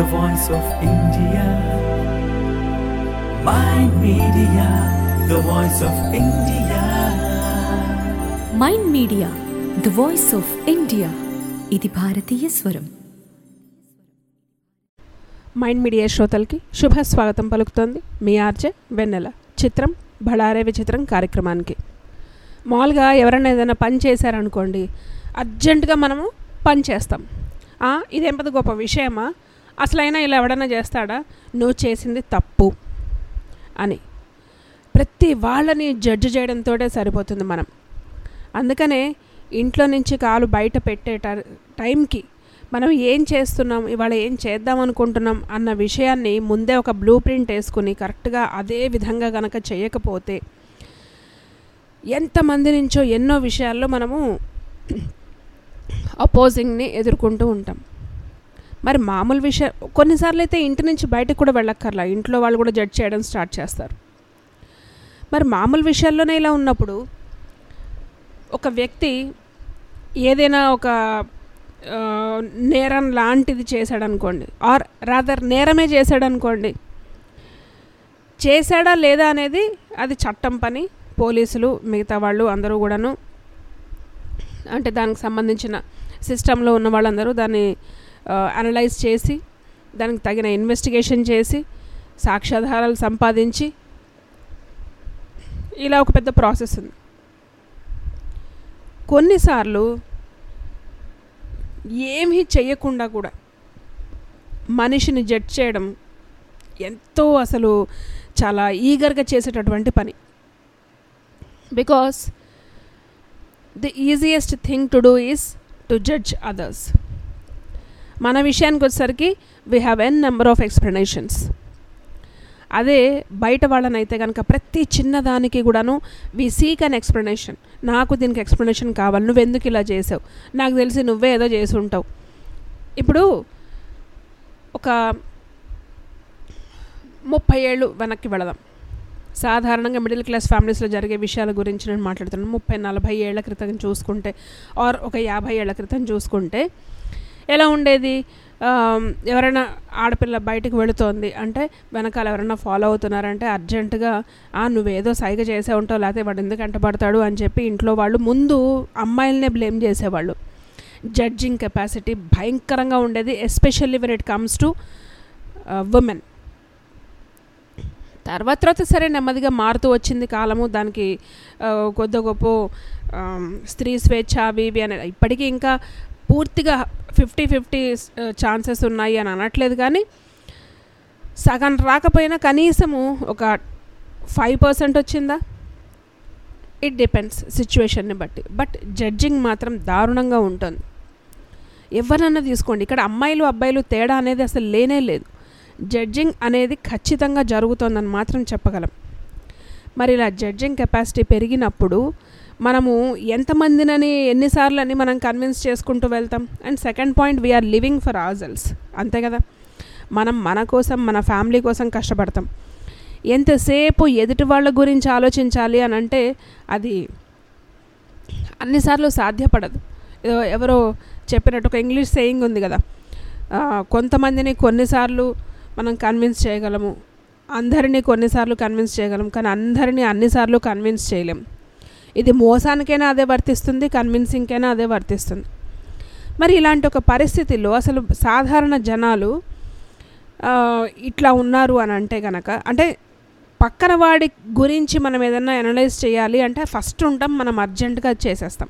the voice of India. Mind Media, the voice of India. Mind media the voice of India ఇది భారతీయ స్వరం mind media శ్రోతలకి శుభ స్వాగతం పలుకుతోంది మీ ఆర్జే వెన్నెల చిత్రం బళారే విచిత్రం కార్యక్రమానికి మామూలుగా ఎవరైనా ఏదైనా పని చేశారనుకోండి అర్జెంటుగా మనము పని చేస్తాం "ఆ, ఇదేం పెద్ద గొప్ప విషయమా అసలైనా ఇలా ఎవడన్నా చేస్తాడా నువ్వు చేసింది తప్పు అని ప్రతి వాళ్ళని జడ్జి చేయడంతో సరిపోతుంది మనం అందుకనే ఇంట్లో నుంచి కాలు బయట పెట్టే ట- టైంకి మనం ఏం చేస్తున్నాం ఇవాళ ఏం చేద్దాం అనుకుంటున్నాం అన్న విషయాన్ని ముందే ఒక బ్లూ ప్రింట్ వేసుకుని కరెక్ట్గా అదే విధంగా గనక చేయకపోతే ఎంతమంది నుంచో ఎన్నో విషయాల్లో మనము అపోజింగ్ని ఎదుర్కొంటూ ఉంటాం మరి మామూలు విషయం కొన్నిసార్లు అయితే ఇంటి నుంచి బయటకు కూడా వెళ్ళక్కర్లా ఇంట్లో వాళ్ళు కూడా జడ్జ్ చేయడం స్టార్ట్ చేస్తారు మరి మామూలు విషయాల్లోనే ఇలా ఉన్నప్పుడు ఒక వ్యక్తి ఏదైనా ఒక ఆ, నేరం లాంటిది చేశాడనుకోండి ఆర్ రాదర్ నేరమే చేశాడనుకోండి చేశాడా లేదా అనేది అది చట్టం పని పోలీసులు మిగతా వాళ్ళు అందరూ కూడాను అంటే దానికి సంబంధించిన సిస్టంలో ఉన్న వాళ్ళందరూ దాన్ని అనలైజ్ చేసి దానికి తగిన ఇన్వెస్టిగేషన్ చేసి సాక్ష్యాధారాలు సంపాదించి ఇలా ఒక పెద్ద ప్రాసెస్ ఉంది కొన్నిసార్లు ఏమీ చెయ్యకుండా కూడా మనిషిని జడ్జ్ చేయడం ఎంతో అసలు చాలా ఈగర్గా చేసేటటువంటి పని because the easiest thing to do is to judge others మన విషయానికి వచ్చేసరికి we have N number of explanations అదే బయట వాళ్ళనైతే కనుక ప్రతి చిన్నదానికి కూడాను వి సీక్ అన్ ఎక్స్ప్లెనేషన్ నాకు దీనికి ఎక్స్ప్లెనేషన్ కావాలి నువ్వు ఎందుకు ఇలా చేసావు నాకు తెలిసి నువ్వే ఏదో చేసి ఉంటావు ఇప్పుడు ఒక ముప్పై ఏళ్ళు వెనక్కి వెళదాం సాధారణంగా మిడిల్ క్లాస్ ఫ్యామిలీస్లో జరిగే విషయాల గురించి నేను మాట్లాడుతున్నాను ముప్పై నలభై ఏళ్ల క్రితం చూసుకుంటే ఆర్ ఒక యాభై ఏళ్ల క్రితం చూసుకుంటే ఎలా ఉండేది ఆమ్, ఎవరైనా ఆడపిల్ల బయటకు వెళుతోంది అంటే వెనకాల ఎవరైనా ఫాలో అవుతున్నారంటే అర్జెంటుగా "ఆ, నువ్వేదో సైగ చేసే ఉంటావు లేకపోతే వాడు ఎందుకు అంటపడతాడు అని చెప్పి ఇంట్లో వాళ్ళు ముందు అమ్మాయిలనే బ్లేమ్ చేసేవాళ్ళు జడ్జింగ్ కెపాసిటీ భయంకరంగా ఉండేది especially when it comes to women తర్వాత తర్వాత సరే నెమ్మదిగా మారుతూ వచ్చింది కాలము దానికి ఆ, కొద్ది గొప్ప ఆమ్, స్త్రీ స్వేచ్ఛ అవి ఇవి అనేది ఇప్పటికీ ఇంకా పూర్తిగా ఫిఫ్టీ ఫిఫ్టీ ఛాన్సెస్ ఉన్నాయి అని అనట్లేదు కానీ సగం రాకపోయినా కనీసము ఒక ఫైవ్ పర్సెంట్ వచ్చిందా ఇట్ డిపెండ్స్ సిచ్యువేషన్ని బట్టి బట్ జడ్జింగ్ మాత్రం దారుణంగా ఉంటుంది ఎవరన్నా తీసుకోండి ఇక్కడ అమ్మాయిలు అబ్బాయిలు తేడా అనేది అసలు లేనే లేదు జడ్జింగ్ అనేది ఖచ్చితంగా జరుగుతోందని మాత్రం చెప్పగలం మరి ఇలా జడ్జింగ్ కెపాసిటీ పెరిగినప్పుడు మనము ఎంతమందినని ఎన్నిసార్లని మనం కన్విన్స్ చేసుకుంటూ వెళ్తాం and second point we are living for ourselves అంతే కదా మనం మన కోసం మన ఫ్యామిలీ కోసం కష్టపడతాం ఎంతసేపు ఎదుటి వాళ్ళ గురించి ఆలోచించాలి అని అంటే అది అన్నిసార్లు సాధ్యపడదు ఏదో ఎవరో చెప్పినట్టు ఒక ఇంగ్లీష్ సేయింగ్ ఉంది కదా ఆ, కొంతమందిని కొన్నిసార్లు మనం కన్విన్స్ చేయగలము అందరినీ కొన్నిసార్లు కన్విన్స్ చేయగలం కానీ అందరినీ అన్నిసార్లు కన్విన్స్ చేయలేం ఇది మోసానికైనా అదే వర్తిస్తుంది కన్విన్సింగ్కైనా అదే వర్తిస్తుంది మరి ఇలాంటి ఒక పరిస్థితిలో అసలు సాధారణ జనాలు ఆ, ఇట్లా ఉన్నారు అని అంటే కనుక అంటే పక్కన వాడి గురించి మనం ఏదైనా అనలైజ్ చేయాలి అంటే ఫస్ట్ ఉంటాం మనం అర్జెంటుగా చేసేస్తాం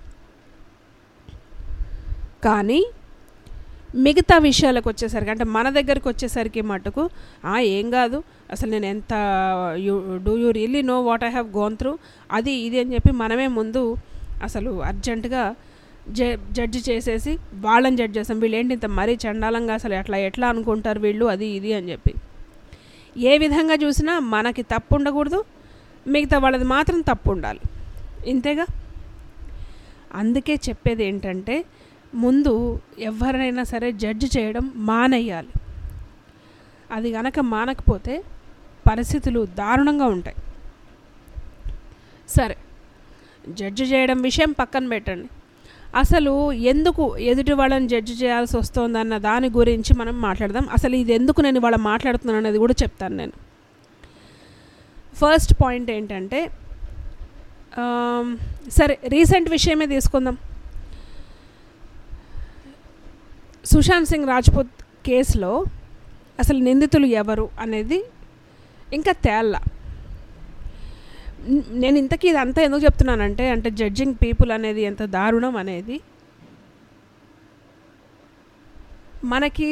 కానీ మిగతా విషయాలకు వచ్చేసరికి అంటే మన దగ్గరికి వచ్చేసరికి మటుకు "ఆ, ఏం కాదు అసలు నేను ఎంత you do you really know what I have gone through అది ఇది అని చెప్పి మనమే ముందు అసలు అర్జెంటుగా జ జడ్జి చేసేసి వాళ్ళని జడ్జ్ చేస్తాం వీళ్ళు ఏంటి ఇంత మరీ చండాలంగా అసలు ఎట్లా ఎట్లా అనుకుంటారు వీళ్ళు అది ఇది అని చెప్పి ఏ విధంగా చూసినా మనకి తప్పు ఉండకూడదు మిగతా వాళ్ళది మాత్రం తప్పు ఉండాలి ఇంతేగా అందుకే చెప్పేది ఏంటంటే ముందు ఎవరైనా సరే జడ్జి చేయడం మానేయాలి అది గనక మానకపోతే పరిస్థితులు దారుణంగా ఉంటాయి సరే జడ్జి చేయడం విషయం పక్కన పెట్టండి అసలు ఎందుకు ఎదుటి వాళ్ళని జడ్జి చేయాల్సి వస్తుందన్న దాని గురించి మనం మాట్లాడదాం అసలు ఇది ఎందుకు నేను ఇవాళ మాట్లాడుతున్నాను అనేది కూడా చెప్తాను నేను ఫస్ట్ పాయింట్ ఏంటంటే ఆమ్, సరే రీసెంట్ విషయమే తీసుకుందాం సుశాంత్ సింగ్ రాజ్పుత్ కేసులో అసలు నిందితులు ఎవరు అనేది ఇంకా తేళ్ళ న్- నేను ఇంతకీ ఇదంతా ఎందుకు చెప్తున్నానంటే అంటే జడ్జింగ్ పీపుల్ అనేది ఎంత దారుణం అనేది మనకి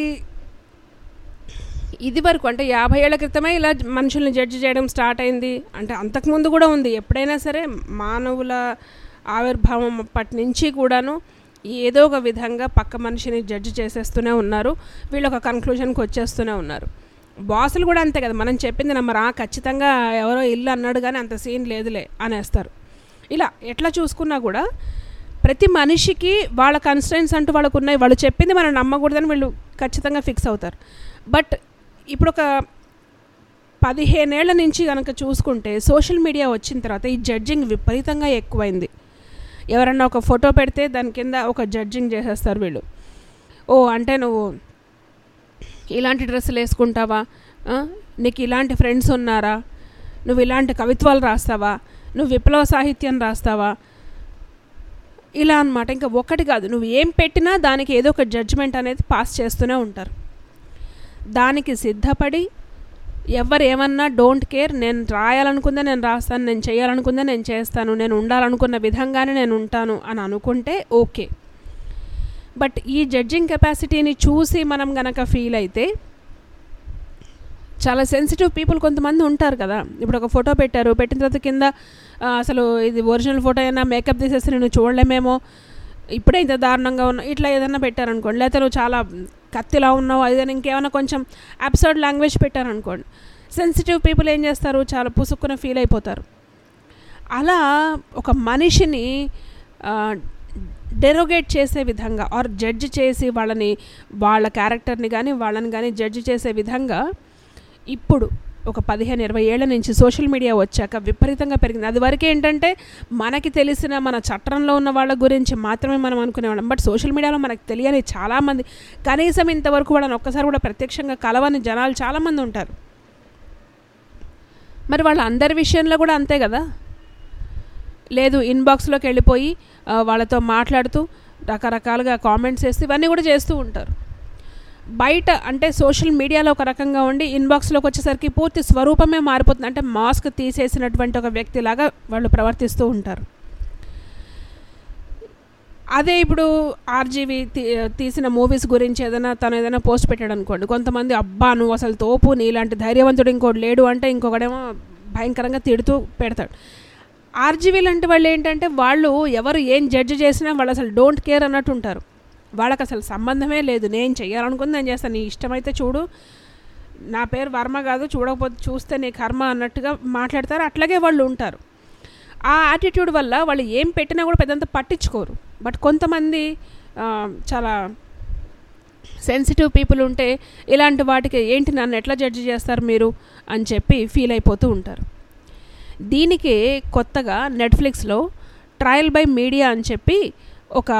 ఇది వరకు అంటే యాభై ఏళ్ల క్రితమే ఇలా మనుషుల్ని జడ్జి చేయడం స్టార్ట్ అయింది అంటే అంతకుముందు కూడా ఉంది ఎప్పుడైనా సరే మానవుల ఆవిర్భావం అప్పటి నుంచి కూడాను ఏదో ఒక విధంగా పక్క మనిషిని జడ్జి చేసేస్తూనే ఉన్నారు వీళ్ళు ఒక కన్క్లూజన్కి వచ్చేస్తూనే ఉన్నారు బాసులు కూడా అంతే కదా మనం చెప్పింది నమ్మరా ఖచ్చితంగా ఎవరో ఇల్లు అన్నాడు కానీ అంత సీన్ లేదులే అనేస్తారు ఇలా ఎట్లా చూసుకున్నా కూడా ప్రతి మనిషికి వాళ్ళ కన్స్టెంట్స్ అంటూ వాళ్ళకు ఉన్నాయి వాళ్ళు చెప్పింది మనం నమ్మకూడదని వీళ్ళు ఖచ్చితంగా ఫిక్స్ అవుతారు బట్ ఇప్పుడు ఒక పదిహేనేళ్ల నుంచి కనుక చూసుకుంటే సోషల్ మీడియా వచ్చిన తర్వాత ఈ జడ్జింగ్ విపరీతంగా ఎక్కువైంది ఎవరన్నా ఒక ఫోటో పెడితే దాని కింద ఒక జడ్జింగ్ చేసేస్తారు వీళ్ళు ఓ అంటే నువ్వు ఇలాంటి డ్రెస్సులు వేసుకుంటావా ఆ? నీకు ఇలాంటి ఫ్రెండ్స్ ఉన్నారా నువ్వు ఇలాంటి కవిత్వాలు రాస్తావా నువ్వు విప్లవ సాహిత్యం రాస్తావా ఇలా అన్నమాట ఇంకా ఒకటి కాదు నువ్వు ఏం పెట్టినా దానికి ఏదో ఒక జడ్జ్మెంట్ అనేది పాస్ చేస్తూనే ఉంటారు దానికి సిద్ధపడి ఎవరు ఏమన్నా డోంట్ కేర్ నేను రాయాలనుకుందే నేను రాస్తాను నేను చేయాలనుకుందే నేను చేస్తాను నేను ఉండాలనుకున్న విధంగానే నేను ఉంటాను అని అనుకుంటే ఓకే బట్ ఈ జడ్జింగ్ కెపాసిటీని చూసి మనం గనక ఫీల్ అయితే చాలా సెన్సిటివ్ పీపుల్ కొంతమంది ఉంటారు కదా ఇప్పుడు ఒక ఫోటో పెట్టారు పెట్టిన తర్వాత కింద ఆ, అసలు ఇది ఒరిజినల్ ఫోటో అయినా మేకప్ తీసేసి నేను చూడలేమేమో ఇప్పుడే ఇంత దారుణంగా ఉన్నా ఇట్లా ఏదైనా పెట్టారనుకోండి లేకపోతే నువ్వు చాలా కత్తిలా ఉన్నావు అదేనా ఇంకేమైనా కొంచెం అబ్సర్డ్ లాంగ్వేజ్ పెట్టారనుకోండి సెన్సిటివ్ పీపుల్ ఏం చేస్తారు చాలా పుసుక్కున ఫీల్ అయిపోతారు అలా ఒక మనిషిని డెరోగేట్ చేసే విధంగా ఆర్ జడ్జ్ చేసి వాళ్ళని వాళ్ళ క్యారెక్టర్ని కానీ వాళ్ళని కానీ జడ్జ్ చేసే విధంగా ఇప్పుడు ఒక పదిహేను ఇరవై ఏళ్ల నుంచి సోషల్ మీడియా వచ్చాక విపరీతంగా పెరిగింది అది వరకు ఏంటంటే మనకి తెలిసిన మన చట్టంలో ఉన్న వాళ్ళ గురించి మాత్రమే మనం అనుకునేవాళ్ళం బట్ సోషల్ మీడియాలో మనకు తెలియని చాలామంది కనీసం ఇంతవరకు వాళ్ళని ఒక్కసారి కూడా ప్రత్యక్షంగా కలవని జనాలు చాలామంది ఉంటారు మరి వాళ్ళ అందరి విషయంలో కూడా అంతే కదా లేదు ఇన్బాక్స్లోకి వెళ్ళిపోయి ఆ, వాళ్ళతో మాట్లాడుతూ రకరకాలుగా కామెంట్స్ చేస్తూ ఇవన్నీ కూడా చేస్తూ ఉంటారు బయట అంటే సోషల్ మీడియాలో ఒక రకంగా ఉండి ఇన్బాక్స్లోకి వచ్చేసరికి పూర్తి స్వరూపమే మారిపోతుంది అంటే మాస్క్ తీసేసినటువంటి ఒక వ్యక్తిలాగా వాళ్ళు ప్రవర్తిస్తూ ఉంటారు అదే ఇప్పుడు ఆర్జీవి తీ తీసిన మూవీస్ గురించి ఏదైనా తను ఏదైనా పోస్ట్ పెట్టాడు అనుకోండి కొంతమంది అబ్బా నువ్వు అసలు తోపు నీలాంటి ధైర్యవంతుడు ఇంకోటి లేడు అంటే ఇంకొకడేమో భయంకరంగా తిడుతూ పెడతాడు ఆర్జీవీ లాంటి వాళ్ళు ఏంటంటే వాళ్ళు ఎవరు ఏం జడ్జి చేసినా వాళ్ళు అసలు డోంట్ కేర్ అన్నట్టు ఉంటారు వాళ్ళకి అసలు సంబంధమే లేదు నేను చెయ్యాలనుకుంది నేను చేస్తాను నీ ఇష్టమైతే చూడు నా పేరు వర్మ కాదు చూడకపోతే చూస్తే నీ కర్మ అన్నట్టుగా మాట్లాడతారు అట్లాగే వాళ్ళు ఉంటారు ఆ యాటిట్యూడ్ వల్ల వాళ్ళు ఏం పెట్టినా కూడా పెద్దంత పట్టించుకోరు బట్ కొంతమంది ఆ, చాలా సెన్సిటివ్ పీపుల్ ఉంటే ఇలాంటి వాటికి ఏంటి నన్ను ఎట్లా జడ్జి చేస్తారు మీరు అని చెప్పి ఫీల్ అయిపోతూ ఉంటారు దీనికి కొత్తగా నెట్ఫ్లిక్స్లో ట్రయల్ బై మీడియా అని చెప్పి ఒక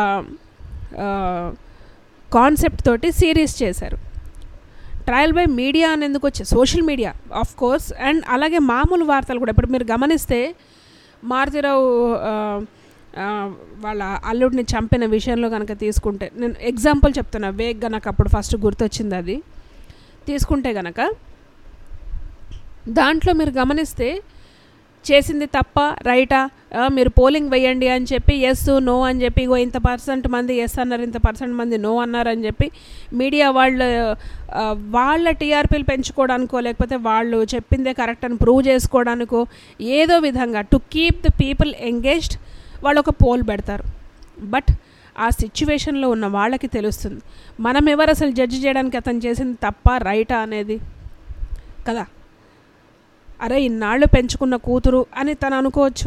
కాన్సెప్ట్ తోటి సిరీస్ చేశారు ట్రయల్ బై మీడియా అని ఎందుకు వచ్చే social media of course and అలాగే మామూలు వార్తలు కూడా ఇప్పుడు మీరు గమనిస్తే మారుతిరావు ఆ, ఆ, వాళ్ళ అల్లుడిని చంపిన విషయంలో కనుక తీసుకుంటే నేను ఎగ్జాంపుల్ చెప్తున్నా వేగ్గా నాకు అప్పుడు ఫస్ట్ గుర్తొచ్చింది అది తీసుకుంటే గనక దాంట్లో మీరు గమనిస్తే చేసింది తప్ప రైటా ఆ, మీరు పోలింగ్ వేయండి అని చెప్పి ఎస్ నో అని చెప్పి ఇగో ఇంత పర్సెంట్ మంది ఎస్ అన్నారు ఇంత పర్సెంట్ మంది నో అన్నారు అని చెప్పి మీడియా వాళ్ళు ఆ, వాళ్ళ టీఆర్పీలు పెంచుకోవడానికో లేకపోతే వాళ్ళు చెప్పిందే కరెక్ట్ అని ప్రూవ్ చేసుకోవడానికో ఏదో విధంగా to keep the people engaged వాళ్ళు ఒక పోల్ పెడతారు బట్ ఆ సిచ్యువేషన్లో ఉన్న వాళ్ళకి తెలుస్తుంది మనం ఎవరు అసలు జడ్జి చేయడానికి అతను చేసింది తప్ప రైటా అనేది కదా అరే ఇన్నాళ్ళు పెంచుకున్న కూతురు అని తను అనుకోవచ్చు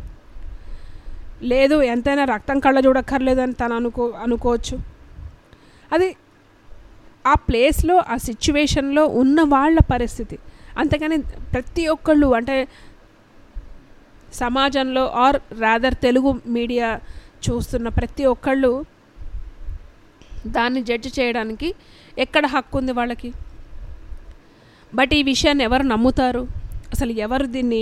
లేదు ఎంతైనా రక్తం కళ్ళ చూడక్కర్లేదు అని తను అనుకో అనుకోవచ్చు అది ఆ ప్లేస్లో ఆ సిచ్యువేషన్లో ఉన్న వాళ్ళ పరిస్థితి అంతేగాని ప్రతి ఒక్కళ్ళు అంటే సమాజంలో ఆర్ రాదర్ తెలుగు మీడియా చూస్తున్న ప్రతి ఒక్కళ్ళు దాన్ని జడ్జి చేయడానికి ఎక్కడ హక్కు ఉంది వాళ్ళకి బట్ ఈ విషయాన్ని ఎవరు నమ్ముతారు అసలు ఎవరు దీన్ని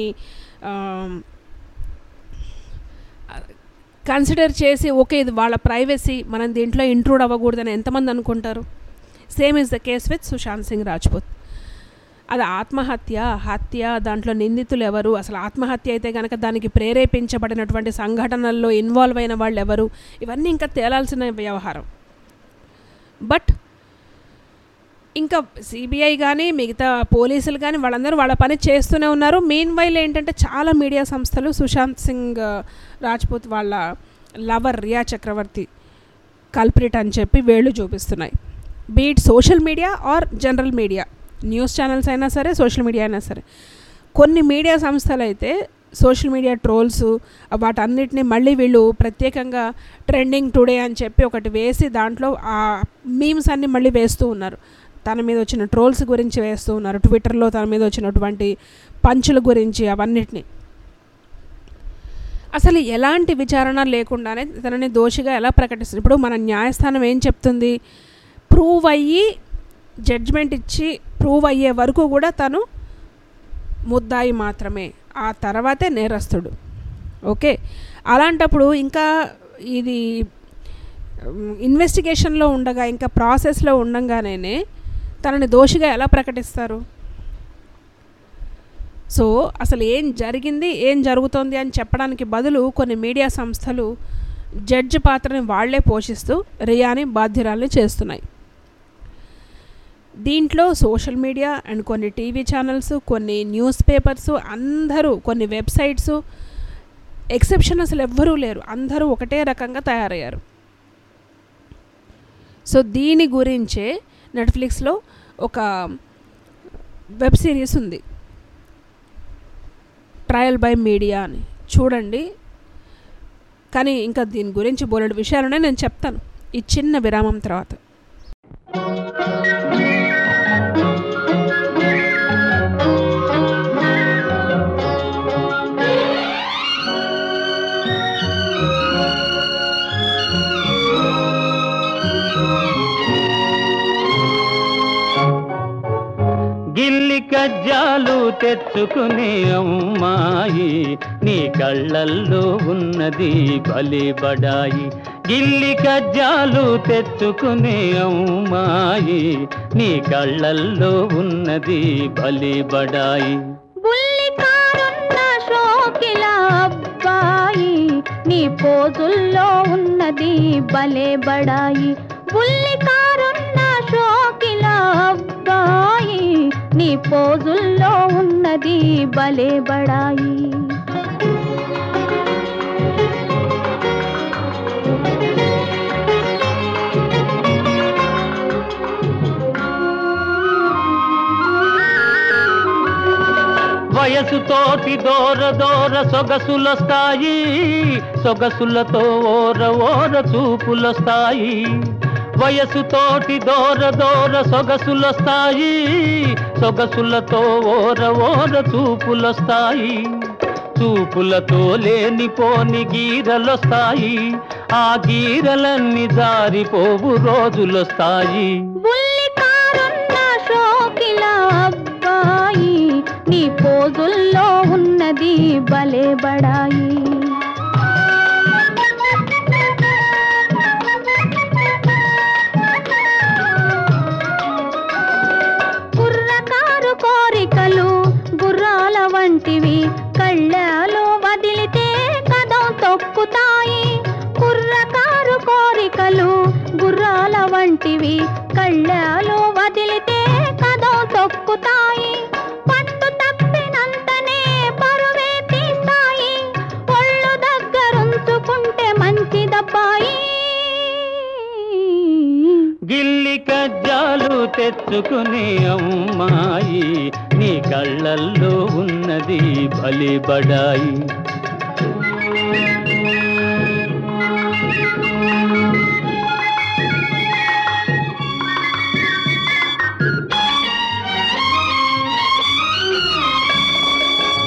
కన్సిడర్ చేసి ఓకే ఇది వాళ్ళ ప్రైవసీ మనం దీంట్లో ఇంట్రూడ్ అవ్వకూడదని ఎంతమంది అనుకుంటారు same is the case with Sushant Singh Rajput అది ఆత్మహత్య హత్య దాంట్లో నిందితులు ఎవరు అసలు ఆత్మహత్య అయితే కనుక దానికి ప్రేరేపించబడినటువంటి సంఘటనల్లో ఇన్వాల్వ్ అయిన వాళ్ళు ఎవరు ఇవన్నీ ఇంకా తేలాల్సిన వ్యవహారం బట్ ఇంకా సిబిఐ కానీ మిగతా పోలీసులు కానీ వాళ్ళందరూ వాళ్ళ పని చేస్తూనే ఉన్నారు మెయిన్ వైల్ ఏంటంటే చాలా మీడియా సంస్థలు సుశాంత్ సింగ్ రాజ్పూత్ వాళ్ళ లవర్ రియా చక్రవర్తి కల్ప్రిట్ అని చెప్పి వేళ్ళు చూపిస్తున్నాయి be it social media or general media news channels అయినా సరే సోషల్ మీడియా అయినా సరే కొన్ని మీడియా సంస్థలు అయితే సోషల్ మీడియా ట్రోల్స్ వాటన్నిటిని మళ్ళీ వీళ్ళు ప్రత్యేకంగా ట్రెండింగ్ టుడే అని చెప్పి ఒకటి వేసి దాంట్లో ఆ మీమ్స్ అన్ని మళ్ళీ వేస్తూ ఉన్నారు తన మీద వచ్చిన ట్రోల్స్ గురించి వేస్తూ ఉన్నారు ట్విట్టర్లో తన మీద వచ్చినటువంటి పంచుల గురించి అవన్నిటిని అసలు ఎలాంటి విచారణ లేకుండానే తనని దోషిగా ఎలా ప్రకటిస్తుంది ఇప్పుడు మన న్యాయస్థానం ఏం చెప్తుంది ప్రూవ్ అయ్యి జడ్జ్మెంట్ ఇచ్చి ప్రూవ్ అయ్యే వరకు కూడా తను ముద్దాయి మాత్రమే ఆ తర్వాతే నేరస్తుడు ఓకే అలాంటప్పుడు ఇంకా ఇది ఇన్వెస్టిగేషన్లో ఉండగా ఇంకా ప్రాసెస్లో ఉండగానే తనని దోషిగా ఎలా ప్రకటిస్తారు సో అసలు ఏం జరిగింది ఏం జరుగుతోంది అని చెప్పడానికి బదులు కొన్ని మీడియా సంస్థలు జడ్జి పాత్రని వాళ్లే పోషిస్తూ రియాని బాధ్యురాల్ని చేస్తున్నాయి దీంట్లో సోషల్ మీడియా అండ్ కొన్ని టీవీ ఛానల్స్ కొన్ని న్యూస్ పేపర్స్ అందరూ కొన్ని వెబ్సైట్స్ ఎక్సెప్షన్ అసలు ఎవ్వరూ లేరు అందరూ ఒకటే రకంగా తయారయ్యారు సో దీని గురించే నెట్ఫ్లిక్స్లో ఒక వెబ్ సిరీస్ ఉంది ట్రయల్ బై మీడియా అని చూడండి కానీ ఇంకా దీని గురించి బోలెడు విషయాలునే నేను చెప్తాను ఈ చిన్న విరామం తర్వాత గిల్లి కజ్జాలు తెచ్చుకునే అమ్మాయి నీ కళ్ళల్లో ఉన్నది బలి బడాయి గిల్లి కజ్జాలు తెచ్చుకునే అమ్మాయి నీ కళ్ళల్లో ఉన్నది బలి బడాయి బుల్లి కారున్న షోకిల అబ్బాయి నీ పోజుల్లో ఉన్నది భలే బడాయి బుల్లి కారున్న షోకిల అబ్బాయి నీ పోజుల్లో ఉన్నది భలే బడాయి వయసుతోటి దూర దూర సొగసులొస్తాయి సొగసులతో ఓర ఓర చూపులొస్తాయి వయసుతోటి దూర దూర సొగసులొస్తాయి సొగసులతో ఓర ఓర చూపులొస్తాయి చూపులతో లేనిపోని గీరలొస్తాయి ఆ గీరలన్నీ జారిపోవు రోజులొస్తాయి బుల్లి కారున్న షోకిల అబ్బాయి నీ పోజుల్లో ఉన్నది భలే బడాయి కుర్రకారు కోరికలు గుర్రాల వంటివి కళ్ళలో వదిలితే కదం తొక్కుతాయి కుర్రకారు కోరికలు గుర్రాల వంటివి కళ్ళలో వదిలితే కదం తొక్కుతాయి పట్టు తప్పినంతనే పరువే తీస్తాయి ఒళ్ళు దగ్గరుంచుకుంటే మంచిదబ్బాయి గిల్లి కజ్జాలు తెచ్చుకునే అమ్మాయి నీ కళ్ళల్లో ఉన్నది బలి బడాయి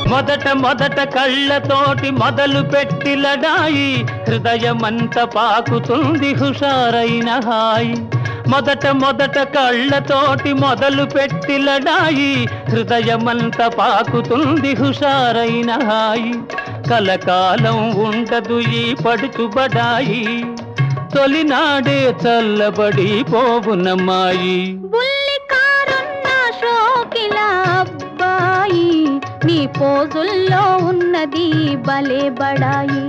మొదట మొదట కళ్ళతోటి మొదలు పెట్టి లడాయి హృదయమంత పాకుతుంది హుషారైన హాయి మొదట మొదట కళ్ళతోటి మొదలు పెట్టి లడాయి హృదయమంత పాకుతుంది హుషారైన హాయి కలకాలం ఉండదు ఈ పడుచుబడాయి తొలినాడే చల్లబడి పోవునమ్మాయి బుల్లి కారున్న షోకిల అబ్బాయి నీ పోజుల్లో ఉన్నది భలే బడాయి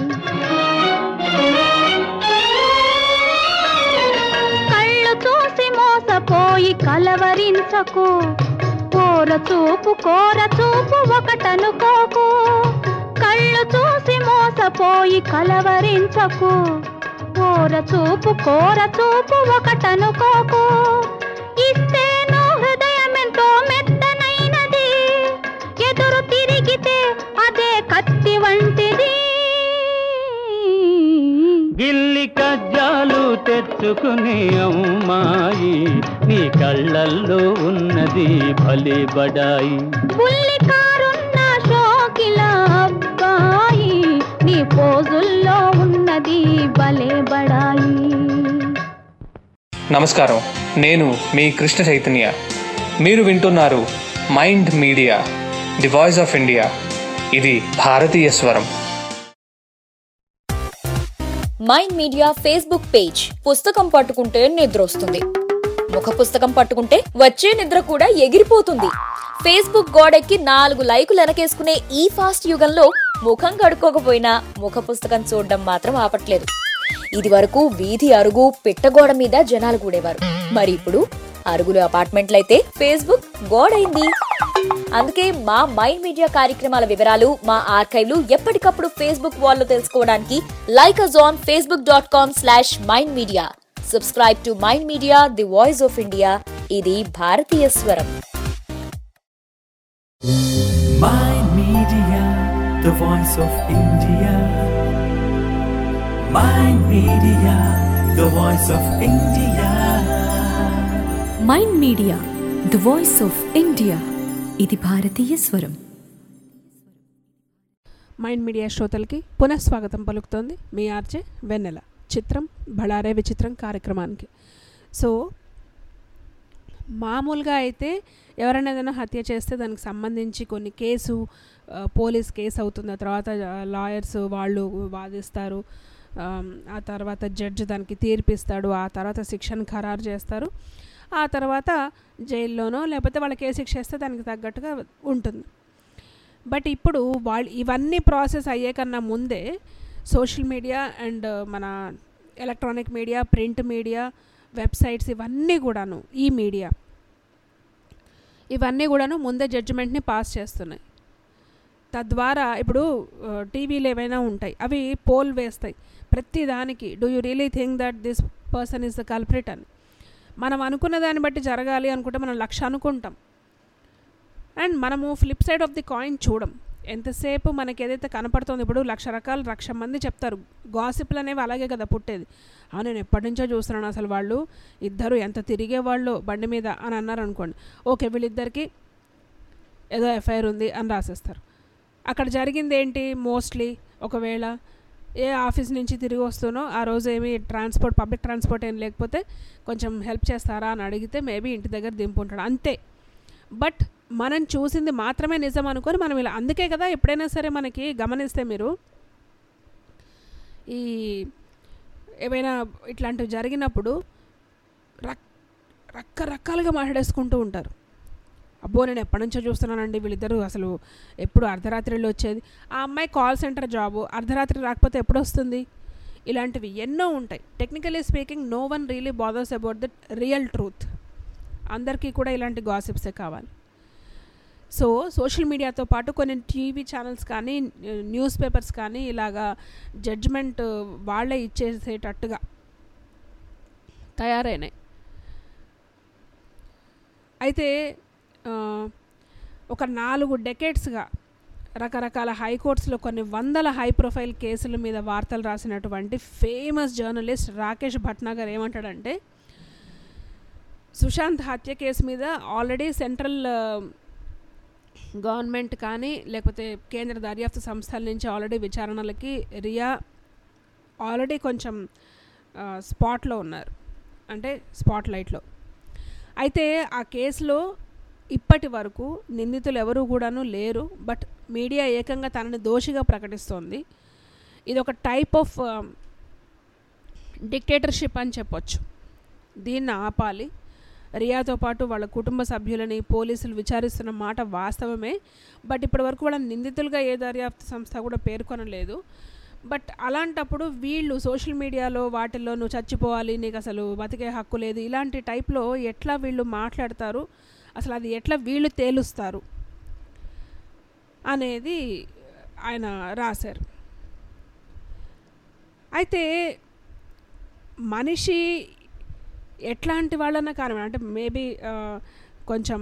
కళ్ళు చూసి మోసపోయి కలవరించకు కోర చూపు కోర చూపు ఒకటనుకోకు కళ్ళు చూసి మోసపోయి కలవరించకు కోర చూపు కోర చూపు ఒకటనుకోకు ఇస్తేను హృదయమెంతో మెత్తనైనది ఎదురు తిరిగితే అదే కత్తి వంటిది గిల్లి కజ్జాలు తెచ్చుకునే అమ్మాయి నీ కళ్ళల్లో ఉన్నది భలే బడాయి బుల్లి కారున్న షోకిల అబ్బాయి నీ పోజుల్లో ఉన్నది భలే బడాయి నమస్కారం నేను మీ కృష్ణ చైతన్య మీరు వింటున్నారు mind media the voice of India ఇది భారతీయ స్వరం మైండ్ మీడియా ఫేస్బుక్ పేజ్ పుస్తకం పట్టుకుంటే నిద్ర వస్తుంది ముఖ పుస్తకం పట్టుకుంటే వచ్చే నిద్ర కూడా ఎగిరిపోతుంది ఫేస్బుక్ గోడెక్కి నాలుగు లైకులు వెనకేసుకునే ఈ ఫాస్ట్ యుగంలో ముఖం కడుక్కోకపోయినా ముఖ పుస్తకం చూడడం మాత్రం ఆపట్లేదు ఇది వరకు వీధి అరుగు పిట్టగోడ మీద జనాలు కూడేవారు మరి ఇప్పుడు అరుగులు అపార్ట్మెంట్లయితే ఫేస్బుక్ గోడైంది అందుకే మా మైండ్ మీడియా కార్యక్రమాల వివరాలు మా ఆర్కైవ్లు ఎప్పటికప్పుడు ఫేస్బుక్ వాల్లో తెలుసుకోవడానికి like us on Facebook dot com slash mind media subscribe to mind media the voice of India ఇది భారతీయ స్వరం Mind Media, the voice of India. Mind Media, the voice of India. Mind media the voice of India ఇది భారతీయ స్వరం mind media శ్రోతలకి పునఃస్వాగతం పలుకుతోంది మీ RJ వెన్నెల చిత్రం బళారే విచిత్రం కార్యక్రమానికి సో మామూలుగా అయితే ఎవరైనా ఏదైనా హత్య చేస్తే దానికి సంబంధించి కొన్ని కేసు ఆ, పోలీస్ కేసు అవుతుంది ఆ తర్వాత లాయర్స్ వాళ్ళు వాదిస్తారు ఆమ్, ఆ తర్వాత జడ్జి దానికి తీర్పిస్తాడు ఆ తర్వాత శిక్షను ఖరారు చేస్తారు ఆ తర్వాత జైల్లోనో లేకపోతే వాళ్ళకి ఏ శిక్ష వేస్తే దానికి తగ్గట్టుగా ఉంటుంది బట్ ఇప్పుడు వాళ్ళు ఇవన్నీ ప్రాసెస్ అయ్యే కన్నా ముందే సోషల్ మీడియా అండ్ మన electronic media print media websites ఇవన్నీ కూడాను ఈ మీడియా ఇవన్నీ కూడాను ముందే జడ్జిమెంట్ని పాస్ చేస్తున్నాయి తద్వారా ఇప్పుడు టీవీలు ఏవైనా ఉంటాయి అవి పోల్ వేస్తాయి ప్రతి దానికి do you really think that this person is the culprit అని మనం అనుకున్న దాన్ని బట్టి జరగాలి అనుకుంటే మనం లక్ష అనుకుంటాం అండ్ మనము flip side of the coin చూడం ఎంతసేపు మనకి ఏదైతే కనపడుతుందో ఇప్పుడు లక్ష రకాలు లక్ష మంది చెప్తారు గాసిప్లు అనేవి అలాగే కదా పుట్టేది ఆ నేను ఎప్పటి నుంచో చూస్తున్నాను అసలు వాళ్ళు ఇద్దరు ఎంత తిరిగే వాళ్ళు బండి మీద అని అన్నారు అనుకోండి ఓకే వీళ్ళిద్దరికి ఏదో ఎఫ్ఐఆర్ ఉంది అని రాసేస్తారు అక్కడ జరిగింది ఏంటి మోస్ట్లీ ఒకవేళ ఏ ఆఫీస్ నుంచి తిరిగి వస్తునో ఆ రోజు ఏమి ట్రాన్స్పోర్ట్ పబ్లిక్ ట్రాన్స్పోర్ట్ ఏం లేకపోతే కొంచెం హెల్ప్ చేస్తారా అని అడిగితే మేబీ ఇంటి దగ్గర దింపుంటాడు అంతే బట్ మనం చూసింది మాత్రమే నిజం అనుకొని మనం ఇలా అందుకే కదా ఎప్పుడైనా సరే మనకి గమనిస్తే మీరు ఈ ఏవైనా ఇట్లాంటివి జరిగినప్పుడు రక్ రకరకాలుగా మాట్లాడేసుకుంటూ ఉంటారు అబ్బో నేను ఎప్పటి నుంచో చూస్తున్నానండి వీళ్ళిద్దరూ అసలు ఎప్పుడు అర్ధరాత్రిలో వచ్చేది ఆ అమ్మాయి కాల్ సెంటర్ జాబు అర్ధరాత్రి రాకపోతే ఎప్పుడు వస్తుంది ఇలాంటివి ఎన్నో ఉంటాయి technically speaking no one really bothers about the real truth అందరికీ కూడా ఇలాంటి గాసిప్సే కావాలి సో సోషల్ మీడియాతో పాటు కొన్ని టీవీ ఛానల్స్ కానీ న్యూస్ పేపర్స్ కానీ ఇలాగా జడ్జ్మెంట్ వాళ్ళే ఇచ్చేసేటట్టుగా తయారైనాయి అయితే ఆ, ఒక నాలుగు డెకేట్స్గా రకరకాల హైకోర్ట్స్లో కొన్ని వందల హై ప్రొఫైల్ కేసుల మీద వార్తలు రాసినటువంటి ఫేమస్ జర్నలిస్ట్ రాకేష్ భట్నాగర్ ఏమంటాడంటే సుశాంత్ హత్య కేసు మీద ఆల్రెడీ సెంట్రల్ గవర్నమెంట్ కానీ లేకపోతే కేంద్ర దర్యాప్తు సంస్థల నుంచి ఆల్రెడీ విచారణలకి రియా ఆల్రెడీ కొంచెం ఆ, స్పాట్లో ఉన్నారు అంటే స్పాట్ లైట్లో అయితే ఆ కేసులో ఇప్పటి వరకు నిందితులు ఎవరు కూడాను లేరు బట్ మీడియా ఏకంగా తనని దోషిగా ప్రకటిస్తోంది ఇది ఒక టైప్ ఆఫ్ డిక్టేటర్షిప్ అని చెప్పొచ్చు దీన్ని ఆపాలి రియాతో పాటు వాళ్ళ కుటుంబ సభ్యులని పోలీసులు విచారిస్తున్న మాట వాస్తవమే బట్ ఇప్పటి వరకు వాళ్ళ నిందితులుగా ఏ దర్యాప్తు సంస్థ కూడా పేర్కొనలేదు బట్ అలాంటప్పుడు వీళ్ళు సోషల్ మీడియాలో వాటిల్లో నువ్వు చచ్చిపోవాలి నీకు అసలు బతికే హక్కు లేదు ఇలాంటి టైప్లో ఎట్లా వీళ్ళు మాట్లాడతారు అసలు అది ఎట్లా వీళ్ళు తేలుస్తారు అనేది ఆయన రాశారు అయితే మనిషి ఎట్లాంటి వాళ్ళన్నా కానీ అంటే మేబీ కొంచెం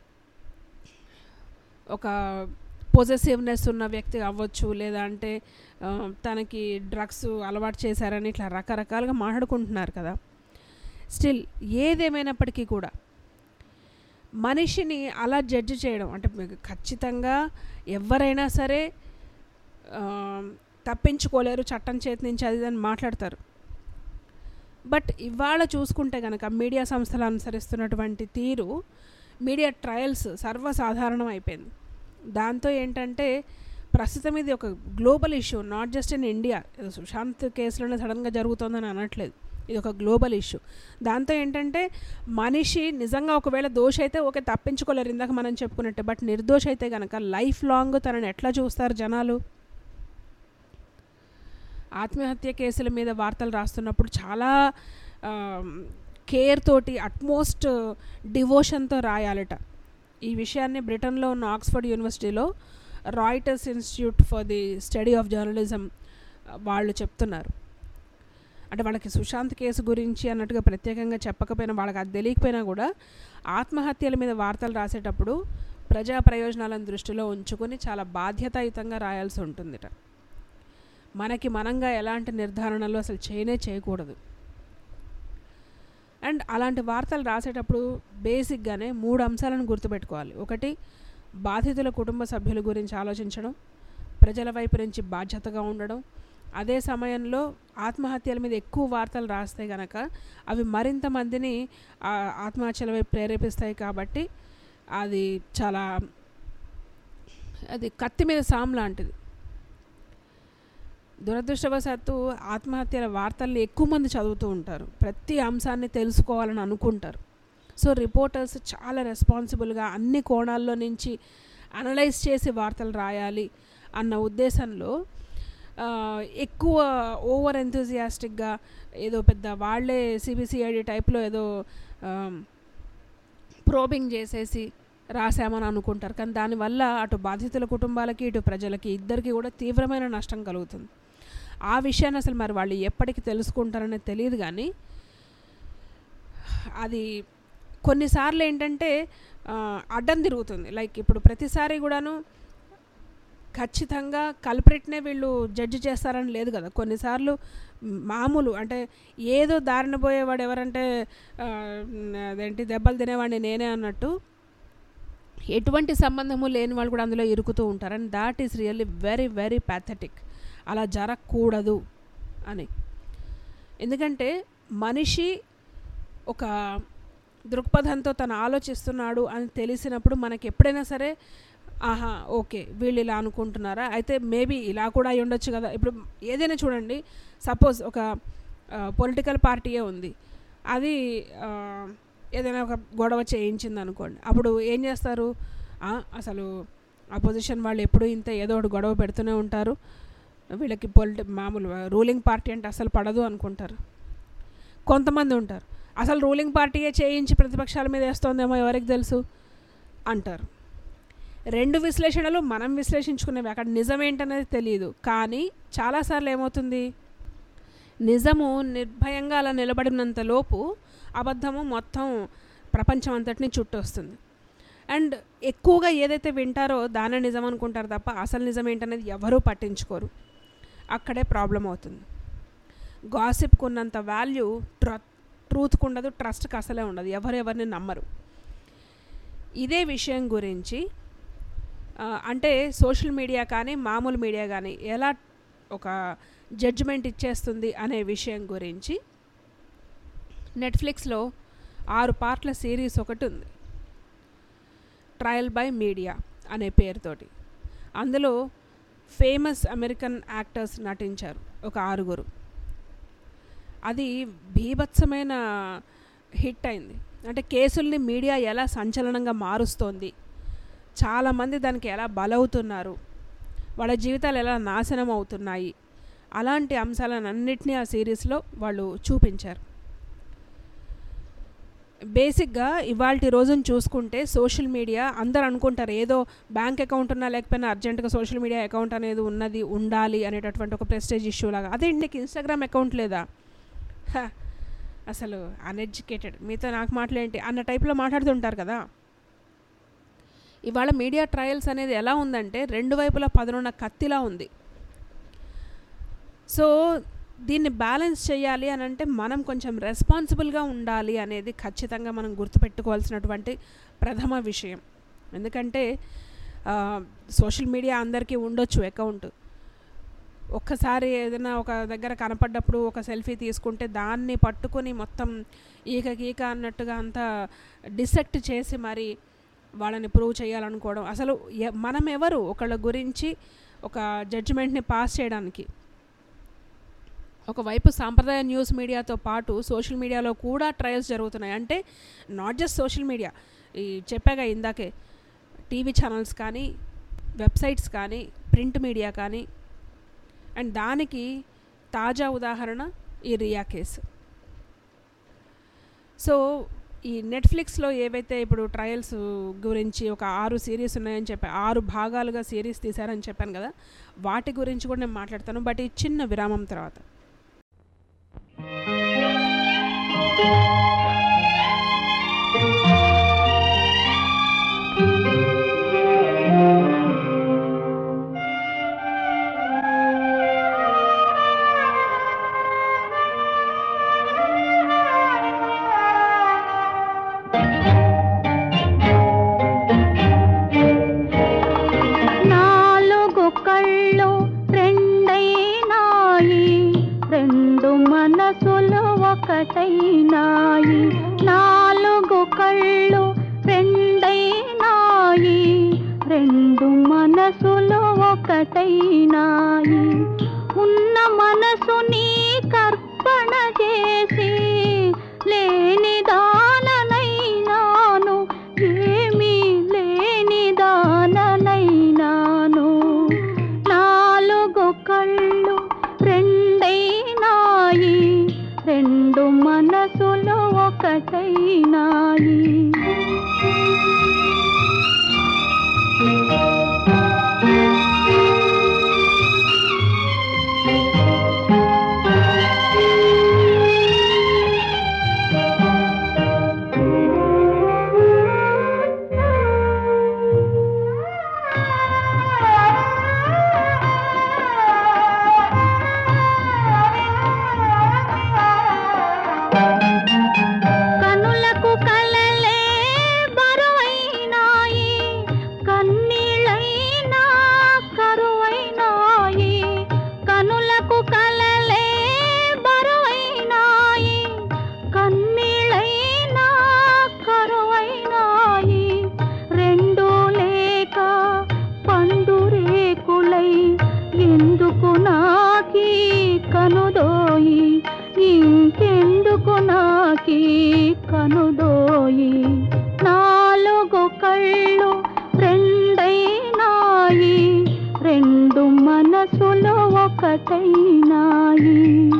ఒక పొజెసివ్నెస్ ఉన్న వ్యక్తి అవ్వచ్చు లేదా అంటే ఆ, తనకి డ్రగ్స్ అలవాటు చేశారని ఇట్లా రకరకాలుగా మాట్లాడుకుంటున్నారు కదా స్టిల్ ఏదేమైనప్పటికీ కూడా మనిషిని అలా జడ్జి చేయడం అంటే మీకు ఖచ్చితంగా ఎవరైనా సరే ఆ, తప్పించుకోలేరు చట్టం చేతి నుంచి అది ఇది అని మాట్లాడతారు బట్ ఇవాళ చూసుకుంటే కనుక మీడియా సంస్థలు అనుసరిస్తున్నటువంటి తీరు మీడియా ట్రయల్స్ సర్వసాధారణం అయిపోయింది దాంతో ఏంటంటే ప్రస్తుతం ఇది ఒక global issue not just in India ఏదో సుశాంత్ కేసులోనే సడన్గా జరుగుతుందని అనట్లేదు ఇది ఒక గ్లోబల్ ఇష్యూ దాంతో ఏంటంటే మనిషి నిజంగా ఒకవేళ దోష అయితే ఓకే తప్పించుకోలేరు ఇందాక మనం చెప్పుకున్నట్టే బట్ నిర్దోష అయితే కనుక లైఫ్ లాంగ్ తనని ఎట్లా చూస్తారు జనాలు ఆత్మహత్య కేసుల మీద వార్తలు రాస్తున్నప్పుడు చాలా కేర్ తోటి అట్మోస్ట్ డివోషన్తో రాయాలట ఈ విషయాన్ని బ్రిటన్లో ఉన్న ఆక్స్ఫర్డ్ యూనివర్సిటీలో Reuters Institute for the study of journalism వాళ్ళు చెప్తున్నారు అంటే వాళ్ళకి సుశాంత్ కేసు గురించి అన్నట్టుగా ప్రత్యేకంగా చెప్పకపోయినా వాళ్ళకి అది తెలియకపోయినా కూడా ఆత్మహత్యల మీద వార్తలు రాసేటప్పుడు ప్రజా ప్రయోజనాలను దృష్టిలో ఉంచుకొని చాలా బాధ్యతాయుతంగా రాయాల్సి ఉంటుందిట మనకి మనంగా ఎలాంటి నిర్ధారణలు అసలు చేయనే చేయకూడదు అండ్ అలాంటి వార్తలు రాసేటప్పుడు బేసిక్గానే మూడు అంశాలను గుర్తుపెట్టుకోవాలి ఒకటి బాధితుల కుటుంబ సభ్యుల గురించి ఆలోచించడం ప్రజల వైపు నుంచి బాధ్యతగా ఉండడం అదే సమయంలో ఆత్మహత్యల మీద ఎక్కువ వార్తలు రాస్తే గనక అవి మరింత మందిని ఆ ఆత్మహత్యల వైపు ప్రేరేపిస్తాయి కాబట్టి అది చాలా అది కత్తి మీద సామ్ లాంటిది దురదృష్టవశాత్తు ఆత్మహత్యల వార్తల్ని ఎక్కువ మంది చదువుతూ ఉంటారు ప్రతి అంశాన్ని తెలుసుకోవాలని అనుకుంటారు సో రిపోర్టర్స్ చాలా రెస్పాన్సిబుల్గా అన్ని కోణాల్లో నుంచి అనలైజ్ చేసి వార్తలు రాయాలి అన్న ఉద్దేశంలో ఆ, ఎక్కువ ఓవర్ ఎంతూజియాస్టిక్గా ఏదో పెద్ద వాళ్ళే సిబిసిఐడి టైప్లో ఏదో ప్రోబింగ్ చేసేసి రాశామని అనుకుంటారు కానీ దానివల్ల అటు బాధితుల కుటుంబాలకి ఇటు ప్రజలకి ఇద్దరికి కూడా తీవ్రమైన నష్టం కలుగుతుంది ఆ విషయాన్ని అసలు మరి వాళ్ళు ఎప్పటికి తెలుసుకుంటారనేది తెలియదు కానీ అది కొన్నిసార్లు ఏంటంటే ఆ, అడ్డం తిరుగుతుంది లైక్ ఇప్పుడు ప్రతిసారి కూడాను ఖచ్చితంగా కల్పరేట్నే వీళ్ళు జడ్జి చేస్తారని లేదు కదా కొన్నిసార్లు మామూలు అంటే ఏదో దారిన పోయేవాడు ఎవరంటే ఆ, అదేంటి దెబ్బలు తినేవాడిని నేనే అన్నట్టు ఎటువంటి సంబంధము లేని వాళ్ళు కూడా అందులో ఇరుకుతూ ఉంటారు and that is really very very pathetic అలా జరగకూడదు అని ఎందుకంటే మనిషి ఒక దృక్పథంతో తను ఆలోచిస్తున్నాడు అని తెలిసినప్పుడు మనకి ఎప్పుడైనా సరే ఆహా ఓకే వీళ్ళు ఇలా అనుకుంటున్నారా అయితే మేబీ ఇలా కూడా అయి ఉండొచ్చు కదా ఇప్పుడు ఏదైనా చూడండి సపోజ్ ఒక పొలిటికల్ పార్టీయే ఉంది అది ఆ, ఏదైనా ఒక గొడవ చేయించింది అనుకోండి అప్పుడు ఏం చేస్తారు ఆ, అసలు అపోజిషన్ వాళ్ళు ఎప్పుడు ఇంత ఏదో ఒకటి గొడవ పెడుతూనే ఉంటారు వీళ్ళకి పొలిటి మామూలు రూలింగ్ పార్టీ అంటే అసలు పడదు అనుకుంటారు కొంతమంది ఉంటారు అసలు రూలింగ్ పార్టీయే చేయించి ప్రతిపక్షాల మీద వేస్తోందేమో ఎవరికి తెలుసు అంటారు రెండు విశ్లేషణలు మనం విశ్లేషించుకునేవి అక్కడ నిజం ఏంటనేది తెలియదు కానీ చాలాసార్లు ఏమవుతుంది నిజము నిర్భయంగా అలా నిలబడినంత లోపు అబద్ధము మొత్తం ప్రపంచం అంతటిని చుట్టొస్తుంది అండ్ ఎక్కువగా ఏదైతే వింటారో దానే నిజం అనుకుంటారు తప్ప అసలు నిజం ఏంటనేది ఎవరూ పట్టించుకోరు అక్కడే ప్రాబ్లం అవుతుంది గాసిప్కు ఉన్నంత వాల్యూ ట్ర ట్రూత్కు ఉండదు ట్రస్ట్కి అసలే ఉండదు ఎవరు ఎవరిని నమ్మరు ఇదే విషయం గురించి ఆ, అంటే సోషల్ మీడియా కానీ మామూలు మీడియా కానీ ఎలా ఒక జడ్జిమెంట్ ఇచ్చేస్తుంది అనే విషయం గురించి నెట్ఫ్లిక్స్లో ఆరు పార్ట్ల సిరీస్ ఒకటి ఉంది ట్రయల్ బై మీడియా అనే పేరుతోటి అందులో ఫేమస్ అమెరికన్ యాక్టర్స్ నటించారు ఒక ఆరుగురు అది బీభత్సమైన హిట్ అయింది అంటే కేసుల్ని మీడియా ఎలా సంచలనంగా మారుస్తోంది చాలామంది దానికి ఎలా బలవుతున్నారు వాళ్ళ జీవితాలు ఎలా నాశనం అవుతున్నాయి అలాంటి అంశాలను అన్నిటినీ ఆ సిరీస్లో వాళ్ళు చూపించారు బేసిక్గా ఇవాళ రోజున చూసుకుంటే సోషల్ మీడియా అందరు అనుకుంటారు ఏదో బ్యాంక్ అకౌంట్ ఉన్నా లేకపోయినా అర్జెంటుగా సోషల్ మీడియా అకౌంట్ అనేది ఉన్నది ఉండాలి అనేటటువంటి ఒక ప్రెస్టేజ్ ఇష్యూ లాగా అదే నీకు ఇన్స్టాగ్రామ్ అకౌంట్ లేదా హ, అసలు అన్ఎడ్యుకేటెడ్ మీతో నాకు మాట్లాడేంటి అన్న టైప్లో మాట్లాడుతుంటారు కదా ఇవాళ మీడియా ట్రయల్స్ అనేది ఎలా ఉందంటే రెండు వైపులా పదనున్న కత్తిలా ఉంది సో దీన్ని బ్యాలెన్స్ చేయాలి అని అంటే మనం కొంచెం రెస్పాన్సిబుల్గా ఉండాలి అనేది ఖచ్చితంగా మనం గుర్తుపెట్టుకోవాల్సినటువంటి ప్రథమ విషయం ఎందుకంటే సోషల్ మీడియా అందరికీ ఉండొచ్చు అకౌంట్ ఒక్కసారి ఏదైనా ఒక దగ్గర కనపడ్డప్పుడు ఒక సెల్ఫీ తీసుకుంటే దాన్ని పట్టుకొని మొత్తం ఈక గీక అన్నట్టుగా అంతా డిసెక్ట్ చేసి మరి వాళ్ళని ప్రూవ్ చేయాలనుకోవడం అసలు ఎ- మనం ఎవరు ఒకళ్ళ గురించి ఒక జడ్జిమెంట్ని పాస్ చేయడానికి ఒకవైపు సాంప్రదాయ న్యూస్ మీడియాతో పాటు సోషల్ మీడియాలో కూడా ట్రయల్స్ జరుగుతున్నాయి అంటే నాట్ జస్ట్ సోషల్ మీడియా ఈ చెప్పాగా ఇందాకే టీవీ ఛానల్స్ కానీ వెబ్సైట్స్ కానీ ప్రింట్ మీడియా కానీ అండ్ దానికి తాజా ఉదాహరణ ఈ రియా కేసు సో ఈ నెట్ఫ్లిక్స్లో ఏవైతే ఇప్పుడు ట్రయల్స్ గురించి ఒక ఆరు సిరీస్ ఉన్నాయని చెప్పి ఆరు భాగాలుగా సిరీస్ తీశారని చెప్పాను కదా వాటి గురించి కూడా నేను మాట్లాడతాను బట్ ఈ చిన్న విరామం తర్వాత నాలుగు కళ్ళు రెండైనాయి రెండు మనసులు ఒకటైనాయి నాలుగు కళ్ళు రెండైనాయి రెండు మనసులు ఒకటైనాయి ఉన్న మనసుని కర్పణ చేసి లేని దాననైనాను ఏమీ లేని దాననైనాను నాలుగు కళ్ళు రెండైనాయి రెండు మనసులు ఒకటైనాయి కనులకు కలలే బరువైనాయి కన్నీళ్ళైనా కరువైనాయి కనులకు కలలే బరువైనాయి కన్నీళ్ళైనా కరువైనాయి రెండు లేక పండు రేకులై ఎందుకు నాకీ కనుదోయి ఇంకెందుకు నాకీ కనుదోయి నాలుగు కళ్ళు రెండైనాయి రెండు మనసులు ఒకటైనాయి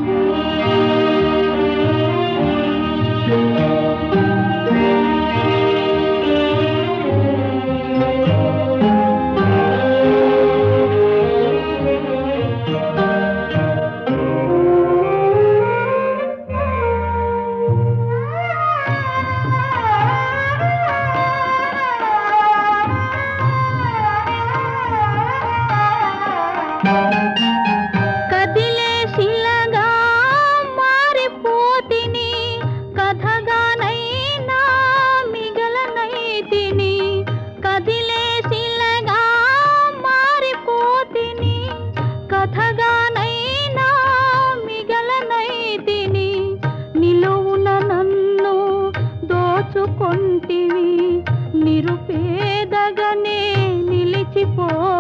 కదిలే శిలగా మారిపోతిని కథగానైనా మిగలనైతిని కదిలే శిలగా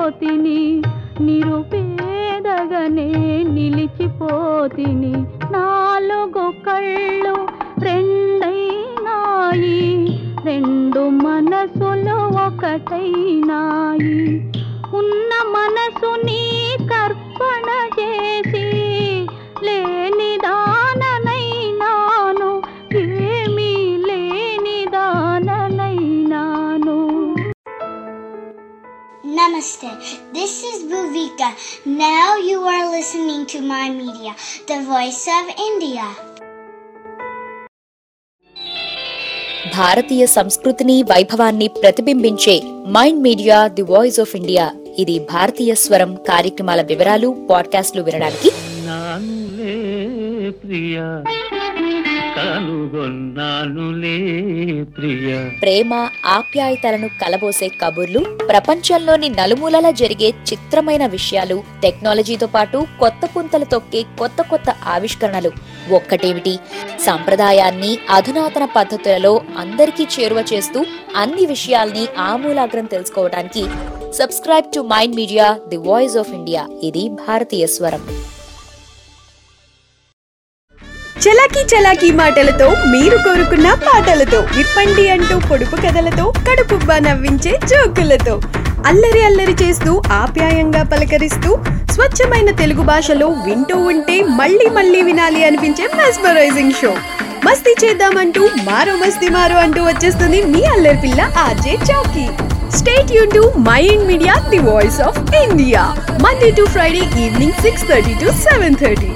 నిలిచిపోతిని నిరుపేదగనే నిలిచిపోతిని నాలుగు కళ్ళు రెండైనాయి రెండు మనసులు ఒకటైనాయి ఉన్న మనసుని తర్పణ చేసి లేని దాననైనాను ఏమీ లేని దాననైనాను Namaste. This is Bhuvika. Now you are listening to my media, the voice of India. భారతీయ సంస్కృతిని వైభవాన్ని ప్రతిబింబించే mind media the voice of India ఇది భారతీయ స్వరం కార్యక్రమాల వివరాలు పాడ్కాస్ట్లు వినడానికి నానులే ప్రియ కనుగొన్నానులే ప్రియ ప్రేమ ఆప్యాయతలను కలబోసే కబుర్లు ప్రపంచంలోని నలుమూలలా జరిగే చిత్రమైన విషయాలు టెక్నాలజీతో పాటు కొత్త పుంతలు తొక్కే కొత్త కొత్త ఆవిష్కరణలు ఒక్కటేమిటి సంప్రదాయాన్ని అధునాతన పద్ధతులలో అందరికీ చేరువ చేస్తూ అన్ని విషయాల్ని ఆమూలాగ్రం తెలుసుకోవడానికి subscribe to mind media the voice of India ఇది భారతీయ స్వరం చలాకీ చలాకీ మాటలతో మీరు కోరుకున్న పాటలతో విప్పండి అంటూ పొడుపు కథలతో కడుపుబ్బా నవ్వించే జోకులతో అల్లరి అల్లరి చేస్తూ ఆప్యాయంగా పలకరిస్తూ స్వచ్ఛమైన తెలుగు భాషలో వింటూ ఉంటే మళ్ళీ మళ్ళీ వినాలి అనిపించే మెస్మరైజింగ్ షో మస్తీ చేద్దామంటూ మారో మస్తీ మారో అంటూ వచ్చేస్తుంది మీ అల్లరి పిల్ల ఆర్జే చౌకీ స్టేట్ యూన్ to mind media the voice of India Monday to Friday evening six thirty to seven thirty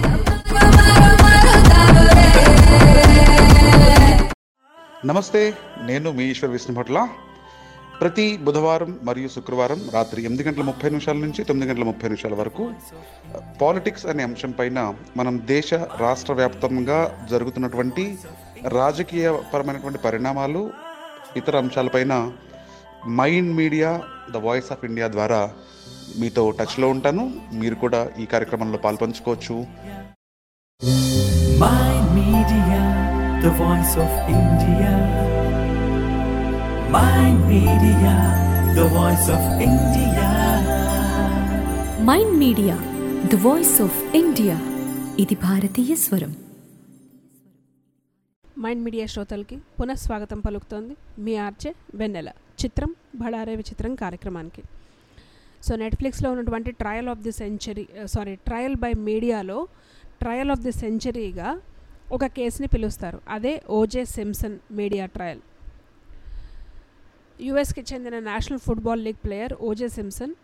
నమస్తే నేను మీ ఈశ్వర్ విష్ణుభట్ల ప్రతి బుధవారం మరియు శుక్రవారం రాత్రి ఎనిమిది గంటల ముప్పై నిమిషాల నుంచి తొమ్మిది గంటల ముప్పై నిమిషాల వరకు పాలిటిక్స్ అనే అంశం పైన మనం దేశ రాష్ట్ర వ్యాప్తంగా జరుగుతున్నటువంటి రాజకీయ పరమైనటువంటి పరిణామాలు ఇతర అంశాలపైన mind media the voice of India ద్వారా మీతో టచ్లో ఉంటాను మీరు కూడా ఈ కార్యక్రమంలో పాల్పంచుకోవచ్చు Mind Media, the voice of India. Mind Media, the voice of India. Mind media the voice of India ఇది భారతీయ స్వరం మైండ్ మీడియా శ్రోతలకి పునఃస్వాగతం పలుకుతోంది మీ ఆర్చే వెన్నెల చిత్రం బళారే విచిత్రం కార్యక్రమానికి సో నెట్ఫ్లిక్స్లో ఉన్నటువంటి trial of the century sorry trial by మీడియాలో ట్రయల్ ఆఫ్ ది సెంచరీగా ఒక కేసుని పిలుస్తారు అదే ఓజే సిమ్సన్ మీడియా ట్రయల్ యుఎస్కి చెందిన national football league player OJ Simpson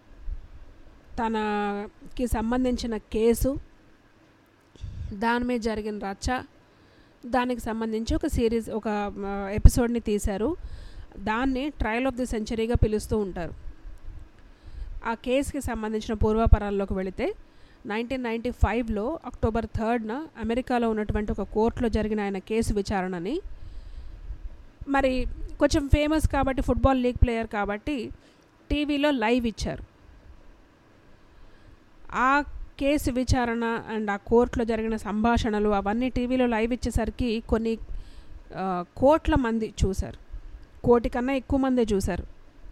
తనకి సంబంధించిన కేసు దాని మీద జరిగిన రచ్చ దానికి సంబంధించి ఒక సిరీస్ ఒక ఆ, ఎపిసోడ్ని తీశారు దాన్ని ట్రయల్ ఆఫ్ ది సెంచరీగా పిలుస్తూ ఉంటారు ఆ కేసుకి సంబంధించిన పూర్వాపరాల్లోకి వెళితే నైన్టీన్ నైంటీ ఫైవ్లో అక్టోబర్ థర్డ్న అమెరికాలో ఉన్నటువంటి ఒక కోర్టులో జరిగిన ఆయన కేసు విచారణని మరి కొంచెం ఫేమస్ కాబట్టి ఫుట్బాల్ లీగ్ ప్లేయర్ కాబట్టి టీవీలో లైవ్ ఇచ్చారు ఆ కేసు విచారణ అండ్ ఆ కోర్టులో జరిగిన సంభాషణలు అవన్నీ టీవీలో లైవ్ ఇచ్చేసరికి కొన్ని ఆ, కోట్ల మంది చూశారు కోటి కన్నా ఎక్కువ మందే చూశారు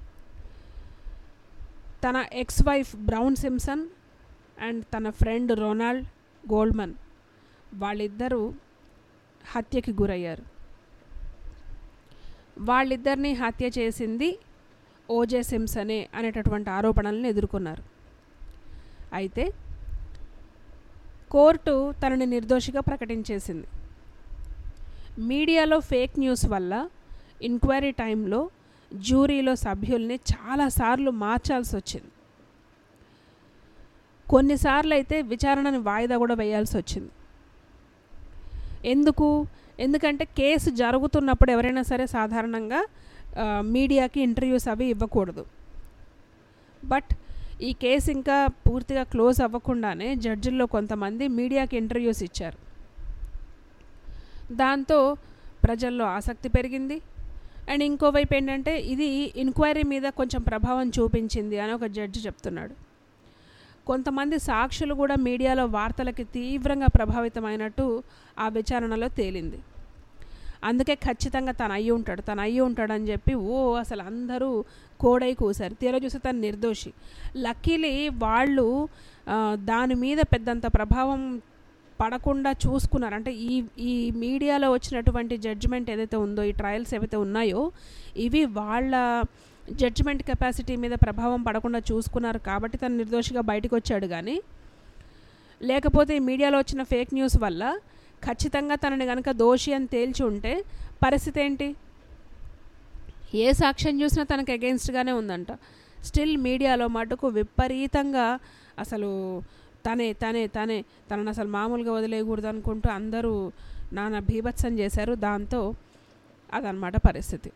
తన ex wife Brown Simpson and తన ఫ్రెండ్ రొనాల్డ్ గోల్డ్మన్ వాళ్ళిద్దరూ హత్యకి గురయ్యారు వాళ్ళిద్దరిని హత్య చేసింది ఓజే సిమ్సనే అనేటటువంటి ఆరోపణలను ఎదుర్కొన్నారు అయితే కోర్టు తనని నిర్దోషిగా ప్రకటించేసింది మీడియాలో ఫేక్ న్యూస్ వల్ల ఎంక్వైరీ టైంలో జ్యూరీలో సభ్యుల్ని చాలాసార్లు మార్చాల్సి వచ్చింది కొన్నిసార్లు అయితే విచారణని వాయిదా కూడా వేయాల్సి వచ్చింది ఎందుకు ఎందుకంటే కేసు జరుగుతున్నప్పుడు ఎవరైనా సరే సాధారణంగా ఆ, మీడియాకి ఇంటర్వ్యూస్ అవి ఇవ్వకూడదు బట్ ఈ కేసు ఇంకా పూర్తిగా క్లోజ్ అవ్వకుండానే జడ్జిల్లో కొంతమంది మీడియాకి ఇంటర్వ్యూస్ ఇచ్చారు దాంతో ప్రజల్లో ఆసక్తి పెరిగింది అండ్ ఇంకోవైపు ఏంటంటే ఇది ఎంక్వైరీ మీద కొంచెం ప్రభావం చూపించింది అని ఒక జడ్జి చెప్తున్నాడు కొంతమంది సాక్షులు కూడా మీడియాలో వార్తలకి తీవ్రంగా ప్రభావితమైనట్టు ఆ విచారణలో తేలింది అందుకే ఖచ్చితంగా తను అయ్యి ఉంటాడు తను అయ్యి ఉంటాడని చెప్పి ఓ అసలు అందరూ కోడై కూశారు తీరా చూస్తే తను నిర్దోషి లక్కీలీ వాళ్ళు ఆ, దాని మీద పెద్దంత ప్రభావం పడకుండా చూసుకున్నారు అంటే ఈ ఈ మీడియాలో వచ్చినటువంటి జడ్జిమెంట్ ఏదైతే ఉందో ఈ ట్రయల్స్ ఏవైతే ఉన్నాయో ఇవి వాళ్ళ జడ్జిమెంట్ కెపాసిటీ మీద ప్రభావం పడకుండా చూసుకున్నారు కాబట్టి తను నిర్దోషిగా బయటకు వచ్చాడు కానీ లేకపోతే ఈ మీడియాలో వచ్చిన ఫేక్ న్యూస్ వల్ల ఖచ్చితంగా తనని కనుక దోషి అని తేల్చి ఉంటే పరిస్థితి ఏంటి ఏ సాక్ష్యం చూసినా తనకు అగెన్స్ట్గానే ఉందంట స్టిల్ మీడియాలో మటుకు విపరీతంగా అసలు తనే తనే తనే తనను అసలు మామూలుగా వదిలేయకూడదు అనుకుంటూ అందరూ నానా భీభత్సం చేశారు దాంతో అదనమాట పరిస్థితి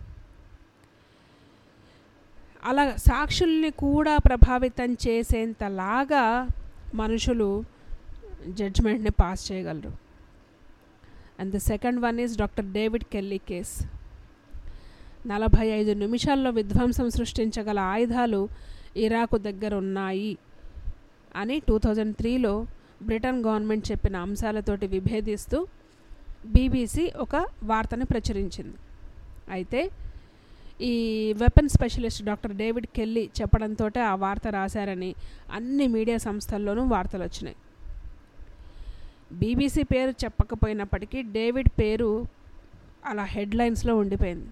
అలా సాక్షుల్ని కూడా ప్రభావితం చేసేంతలాగా మనుషులు జడ్జ్మెంట్ని పాస్ చేయగలరు and the second one is doctor David Kelly case నలభై ఐదు నిమిషాల్లో విధ్వంసం సృష్టించగల ఆయుధాలు ఇరాకు దగ్గర ఉన్నాయి అని టూ థౌజండ్ త్రీలో బ్రిటన్ గవర్నమెంట్ చెప్పిన అంశాలతోటి విభేదిస్తూ బీబీసీ ఒక వార్తను ప్రచురించింది అయితే ఈ weapon specialist doctor David Kelly చెప్పడంతో ఆ వార్త రాశారని అన్ని మీడియా సంస్థల్లోనూ వార్తలు వచ్చినాయి బీబీసీ పేరు చెప్పకపోయినప్పటికీ డేవిడ్ పేరు అలా హెడ్లైన్స్లో ఉండిపోయింది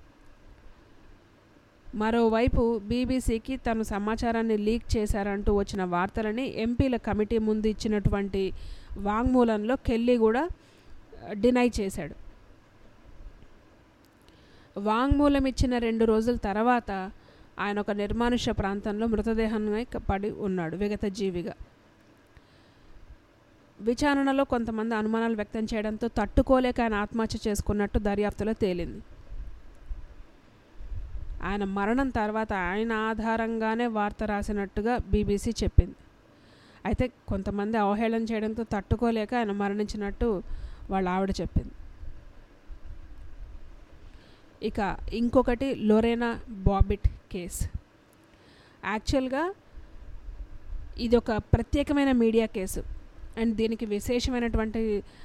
మరోవైపు బీబీసీకి తను సమాచారాన్ని లీక్ చేశారంటూ వచ్చిన వార్తలని ఎంపీల కమిటీ ముందు ఇచ్చినటువంటి వాంగ్మూలంలో కెల్లీ కూడా డినై చేశాడు వాంగ్మూలం ఇచ్చిన రెండు రోజుల తర్వాత ఆయన ఒక నిర్మానుష్య ప్రాంతంలో మృతదేహాన్ని పడి ఉన్నాడు విగత జీవిగా విచారణలో కొంతమంది అనుమానాలు వ్యక్తం చేయడంతో తట్టుకోలేక ఆయన ఆత్మహత్య చేసుకున్నట్టు దర్యాప్తులో తేలింది ఆయన మరణం తర్వాత ఆయన ఆధారంగానే వార్త రాసినట్టుగా బీబీసీ చెప్పింది అయితే కొంతమంది అవహేళన చేయడంతో తట్టుకోలేక ఆయన మరణించినట్టు వాళ్ళ ఆవిడ చెప్పింది ఇక ఇంకొకటి లొరేనా బాబిట్ కేస్ యాక్చువల్గా ఇది ఒక ప్రత్యేకమైన మీడియా కేసు అండ్ దీనికి విశేషమైనటువంటి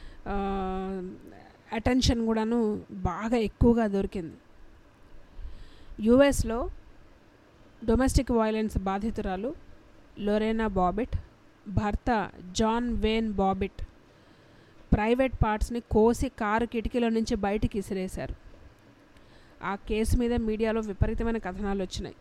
అటెన్షన్ కూడాను బాగా ఎక్కువగా దొరికింది యుఎస్లో డొమెస్టిక్ వైలెన్స్ బాధితురాలు లొరేనా బాబిట్ భర్త జాన్ వేన్ బాబిట్ ప్రైవేట్ పార్ట్స్ని కోసి కారు కిటికీలో నుంచి బయటికి ఇసిరేశారు ఆ కేసు మీద మీడియాలో విపరీతమైన కథనాలు వచ్చినాయి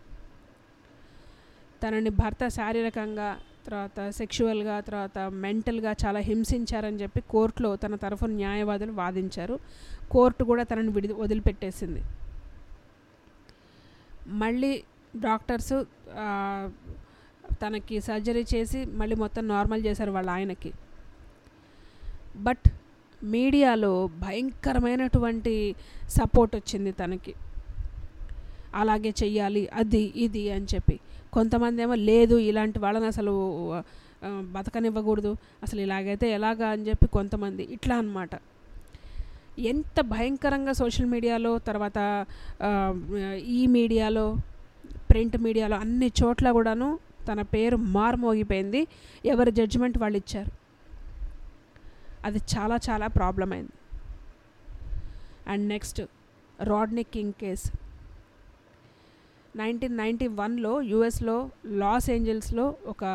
తనని భర్త శారీరకంగా తర్వాత సెక్షువల్గా తర్వాత మెంటల్గా చాలా హింసించారని చెప్పి కోర్టులో తన తరఫున న్యాయవాదులు వాదించారు కోర్టు కూడా తనని విడి వదిలిపెట్టేసింది మళ్ళీ డాక్టర్స్ తనకి సర్జరీ చేసి మళ్ళీ మొత్తం నార్మల్ చేశారు వాళ్ళ ఆయనకి బట్ మీడియాలో భయంకరమైనటువంటి సపోర్ట్ వచ్చింది తనకి అలాగే చెయ్యాలి అది ఇది అని చెప్పి కొంతమంది ఏమో లేదు ఇలాంటి వాళ్ళని అసలు బతకనివ్వకూడదు అసలు ఇలాగైతే ఎలాగా అని చెప్పి కొంతమంది ఇట్లా అనమాట ఎంత భయంకరంగా సోషల్ మీడియాలో తర్వాత ఈ మీడియాలో ప్రింట్ మీడియాలో అన్ని చోట్ల కూడాను తన పేరు మారుమోగిపోయింది ఎవరి జడ్జిమెంట్ వాళ్ళు ఇచ్చారు అది చాలా చాలా ప్రాబ్లం అయింది and next Rodney King case nineteen ninety వన్లో యుఎస్లో లాస్ ఏంజల్స్లో ఒక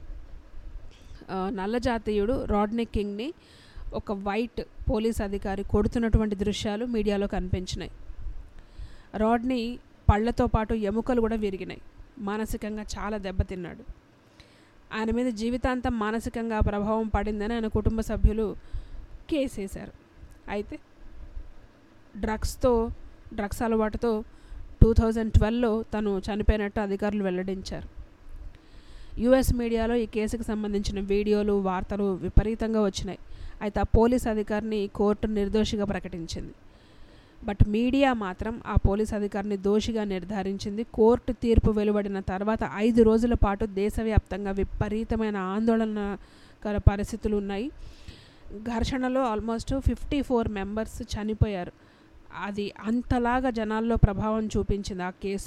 నల్ల జాతీయుడు రాడ్నీ కింగ్ని ఒక వైట్ పోలీస్ అధికారి కొడుతున్నటువంటి దృశ్యాలు మీడియాలో కనిపించినాయి రాడ్నీ పళ్ళతో పాటు ఎముకలు కూడా విరిగినాయి మానసికంగా చాలా దెబ్బతిన్నాడు ఆయన మీద జీవితాంతం మానసికంగా ప్రభావం పడిందని ఆయన కుటుంబ సభ్యులు కేసేశారు అయితే డ్రగ్స్తో డ్రగ్స్ అలవాటుతో టూ థౌజండ్ ట్వెల్వ్లో తను చనిపోయినట్టు అధికారులు వెల్లడించారు యుఎస్ మీడియాలో ఈ కేసుకు సంబంధించిన వీడియోలు వార్తలు విపరీతంగా వచ్చినాయి అయితే ఆ పోలీస్ అధికారిని కోర్టు నిర్దోషిగా ప్రకటించింది బట్ మీడియా మాత్రం ఆ పోలీస్ అధికారిని దోషిగా నిర్ధారించింది కోర్టు తీర్పు వెలువడిన తర్వాత ఐదు రోజుల పాటు దేశవ్యాప్తంగా విపరీతమైన ఆందోళనకర పరిస్థితులు ఉన్నాయి ఘర్షణలో ఆల్మోస్ట్ ఫిఫ్టీ ఫోర్ మెంబర్స్ చనిపోయారు అది అంతలాగా జనాల్లో ప్రభావం చూపించింది ఆ కేసు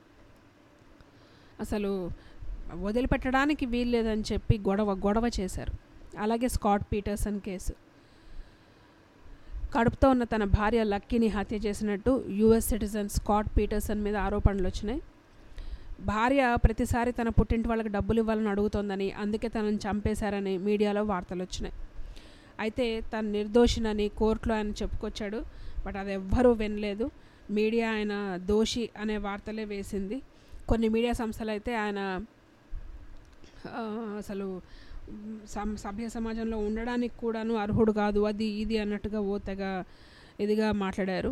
అసలు వదిలిపెట్టడానికి వీల్లేదని చెప్పి గొడవ గొడవ చేశారు అలాగే స్కాట్ పీటర్సన్ కేసు కడుపుతో ఉన్న తన భార్య లక్కీని హత్య చేసినట్టు యుఎస్ సిటిజన్ స్కాట్ పీటర్సన్ మీద ఆరోపణలు వచ్చినాయి భార్య ప్రతిసారి తన పుట్టింటి వాళ్ళకి డబ్బులు ఇవ్వాలని అడుగుతోందని అందుకే తనని చంపేశారని మీడియాలో వార్తలు వచ్చినాయి అయితే తను నిర్దోషినని కోర్టులో ఆయన చెప్పుకొచ్చాడు బట్ అది ఎవ్వరూ వినలేదు మీడియా ఆయన దోషి అనే వార్తలే వేసింది కొన్ని మీడియా సంస్థలు అయితే ఆయన ఆ, అసలు మ్, సం సభ్య సమాజంలో ఉండడానికి కూడాను అర్హుడు కాదు అది ఇది అన్నట్టుగా ఓ తెగ ఇదిగా మాట్లాడారు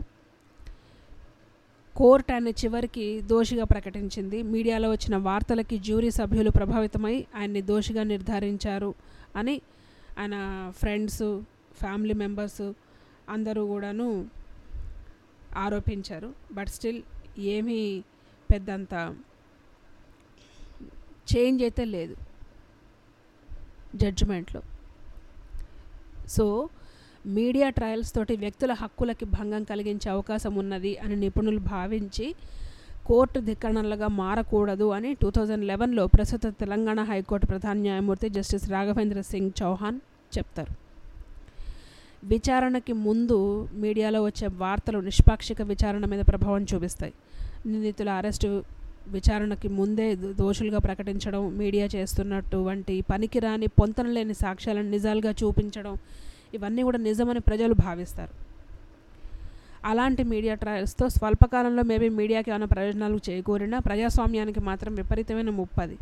కోర్టు ఆయన చివరికి దోషిగా ప్రకటించింది మీడియాలో వచ్చిన వార్తలకి జ్యూరీ సభ్యులు ప్రభావితమై ఆయన్ని దోషిగా నిర్ధారించారు అని ఆయన ఫ్రెండ్స్ ఫ్యామిలీ మెంబర్స్ అందరూ కూడాను ఆరోపించారు బట్ స్టిల్ ఏమీ పెద్దంత చేంజ్ అయితే లేదు జడ్జిమెంట్లో సో మీడియా ట్రయల్స్ తోటి వ్యక్తుల హక్కులకి భంగం కలిగించే అవకాశం ఉన్నది అని నిపుణులు భావించి కోర్టు ధిక్కరణలుగా మారకూడదు అని టూ థౌజండ్ లెవెన్లో ప్రస్తుత తెలంగాణ హైకోర్టు ప్రధాన న్యాయమూర్తి జస్టిస్ రాఘవేంద్ర సింగ్ చౌహాన్ చెప్తారు విచారణకి ముందు మీడియాలో వచ్చే వార్తలు నిష్పాక్షిక విచారణ మీద ప్రభావం చూపిస్తాయి నిందితుల అరెస్టు విచారణకి ముందే దో- దోషులుగా ప్రకటించడం మీడియా చేస్తున్నటువంటి పనికిరాని పొంతనలేని సాక్ష్యాలను నిజాలుగా చూపించడం ఇవన్నీ కూడా నిజమని ప్రజలు భావిస్తారు అలాంటి మీడియా ట్రయల్స్తో స్వల్పకాలంలో మేబీ మీడియాకి ఏమైనా ప్రయోజనాలు చేకూరినా ప్రజాస్వామ్యానికి మాత్రం విపరీతమైన ముప్పది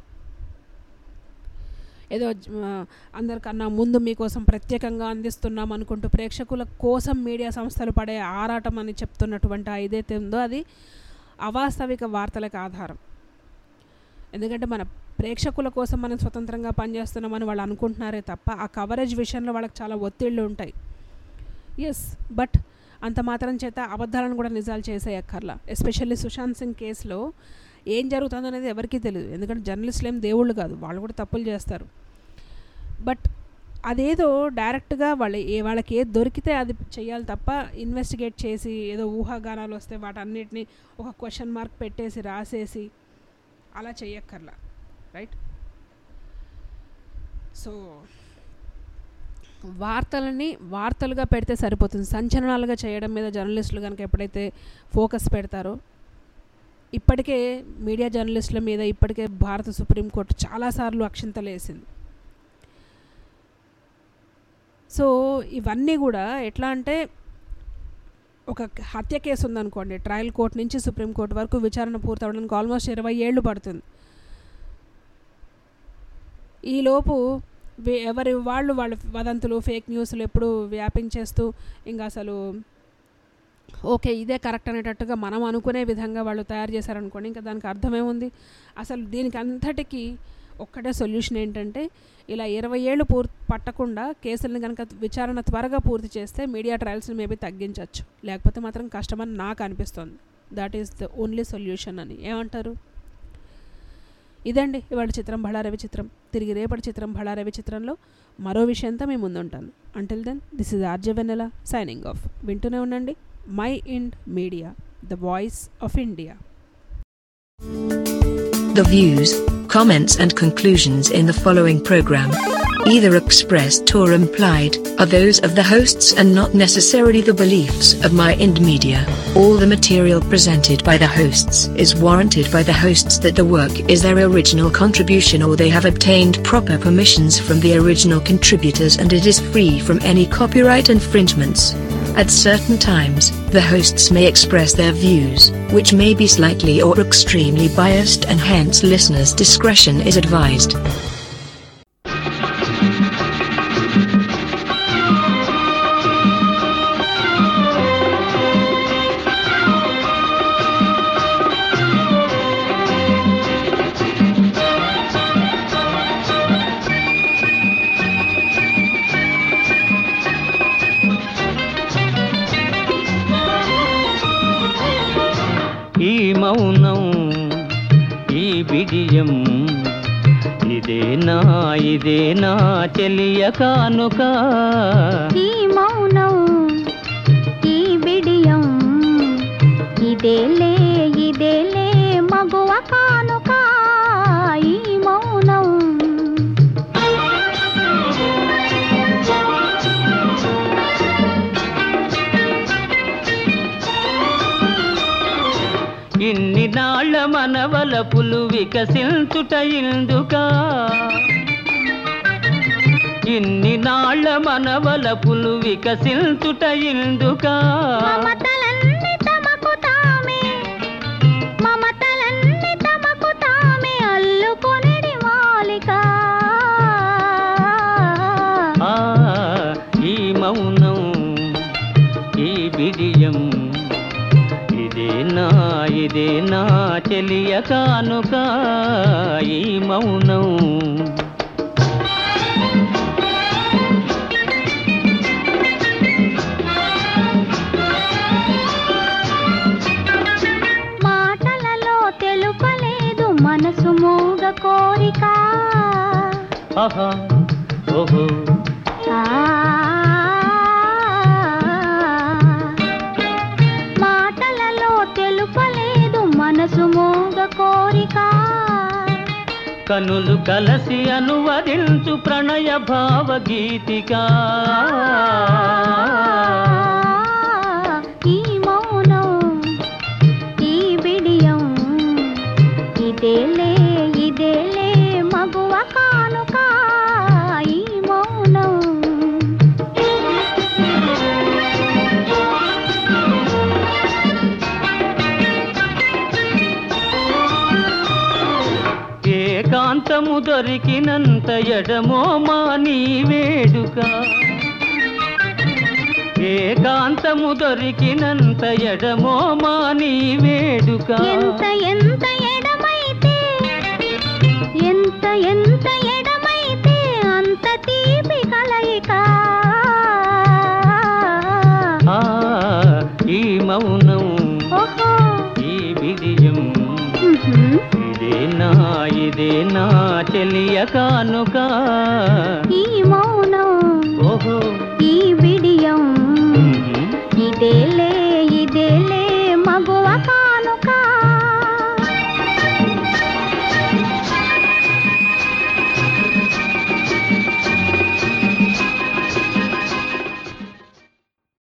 ఏదో ఆ, అందరికన్నా ముందు మీకోసం ప్రత్యేకంగా అందిస్తున్నాం అనుకుంటూ ప్రేక్షకుల కోసం మీడియా సంస్థలు పడే ఆరాటం అని చెప్తున్నటువంటి ఆ ఏదైతే ఉందో అది అవాస్తవిక వార్తలకు ఆధారం ఎందుకంటే మన ప్రేక్షకుల కోసం మనం స్వతంత్రంగా పనిచేస్తున్నామని వాళ్ళు అనుకుంటున్నారే తప్ప ఆ కవరేజ్ విషయంలో వాళ్ళకి చాలా ఒత్తిళ్ళు ఉంటాయి ఎస్ బట్ అంత మాత్రం చేత అబద్ధాలను కూడా నిజాలు చేసే అక్కర్లా ఎస్పెషల్లీ సుశాంత్ సింగ్ కేసులో ఏం జరుగుతుందో అనేది ఎవరికీ తెలియదు ఎందుకంటే జర్నలిస్టులు ఏం దేవుళ్ళు కాదు వాళ్ళు కూడా తప్పులు చేస్తారు బట్ అదేదో డైరెక్ట్గా వాళ్ళు ఏ వాళ్ళకి ఏది దొరికితే అది చేయాలి తప్ప ఇన్వెస్టిగేట్ చేసి ఏదో ఊహాగానాలు వస్తే వాటన్నిటిని ఒక క్వశ్చన్ మార్క్ పెట్టేసి రాసేసి అలా చేయక్కర్లా రైట్ సో వార్తలని వార్తలుగా పెడితే సరిపోతుంది సంచలనాలుగా చేయడం మీద జర్నలిస్టులు కనుక ఎప్పుడైతే ఫోకస్ పెడతారో ఇప్పటికే మీడియా జర్నలిస్టుల మీద ఇప్పటికే భారత సుప్రీంకోర్టు చాలాసార్లు అక్షింతలు వేసింది సో ఇవన్నీ కూడా ఎట్లా అంటే ఒక హత్య కేసు ఉందనుకోండి ట్రయల్ కోర్టు నుంచి సుప్రీంకోర్టు వరకు విచారణ పూర్తవడానికి ఆల్మోస్ట్ ఇరవై ఏళ్ళు పడుతుంది ఈలోపు వే- ఎవరి వాళ్ళు వాళ్ళ వదంతులు ఫేక్ న్యూస్లు ఎప్పుడు వ్యాపించేస్తూ ఇంకా అసలు ఓకే ఇదే కరెక్ట్ అనేటట్టుగా మనం అనుకునే విధంగా వాళ్ళు తయారు చేశారనుకోండి ఇంకా దానికి అర్థమేముంది అసలు దీనికి అంతటికీ ఒక్కటే సొల్యూషన్ ఏంటంటే ఇలా ఇరవై ఏళ్ళు పూర్ పట్టకుండా కేసులను కనుక విచారణ త్వరగా పూర్తి చేస్తే మీడియా ట్రయల్స్ని మేబీ తగ్గించవచ్చు లేకపోతే మాత్రం కష్టమని నాకు అనిపిస్తుంది that is the only solution అని ఏమంటారు ఇదండి ఇవాళ చిత్రం బళారవి చిత్రం తిరిగి రేపటి చిత్రం బళారవి చిత్రంలో మరో విషయంతో మేము ముందుంటాను until then this is RJ Vennela signing off వింటూనే ఉండండి mind media the voice of India The views, comments, and conclusions in the following program, either expressed or implied, are those of the hosts and not necessarily the beliefs of My Ind Media. All the material presented by the hosts is warranted by the hosts that the work is their original contribution or they have obtained proper permissions from the original contributors and it is free from any copyright infringements. At certain times, the hosts may express their views, which may be slightly or extremely biased, and hence listeners' discretion is advised. ఈ మౌనం ఈ బిడియం ఇదేనా ఇదేనా చెలియ కానుక ఈ మౌనం ఈ బిడియం ఇదేలే ఇదేలే మగువ కానుక ఈ మౌనం వలపులు వికసించుట ఇందుకా ఇన్ని నాళ్ళ మన వలపులు వికసించుట ఇందుకా మమతలన్నీ తమకు తామే మమతలన్నీ తమకు తామే అల్లుకొనిడి మాలిక ఆ ఈ మౌనం ఈ బిడియం ఇదే నా ఇదే నా చెలియ కానుక ఈ మౌనం మాటలలో తెలుపలేదు మనసు మూగ కోరిక ఆహా ఓహో ఆ, మాటలలో తెలుపలేదు మనసు మూగ కోరిక కనులు కలసి అనువదించు ప్రణయ భావగీతిక ఈ మౌనం ఈ బిడియం ఇదేలే ఇదేలే మగువ కానుక ఈ మౌనం ఏకాంతము దొరికినంత ఎడమో మా నీ వేడుక ఏకాంతము దొరికినంత ఎడమో మా నీ వేడుక ఎంత ఎంత ఎడమైతే ఎంత ఎంత ఎడమైతే అంత తీపి కలయిక ఆ, ఈ మౌనం ఓహో ఈ బిడియం ఉహుం. ఇదే నా ఇదే నా చెలియ కానుక ఈ మౌనం ఓహో ఈ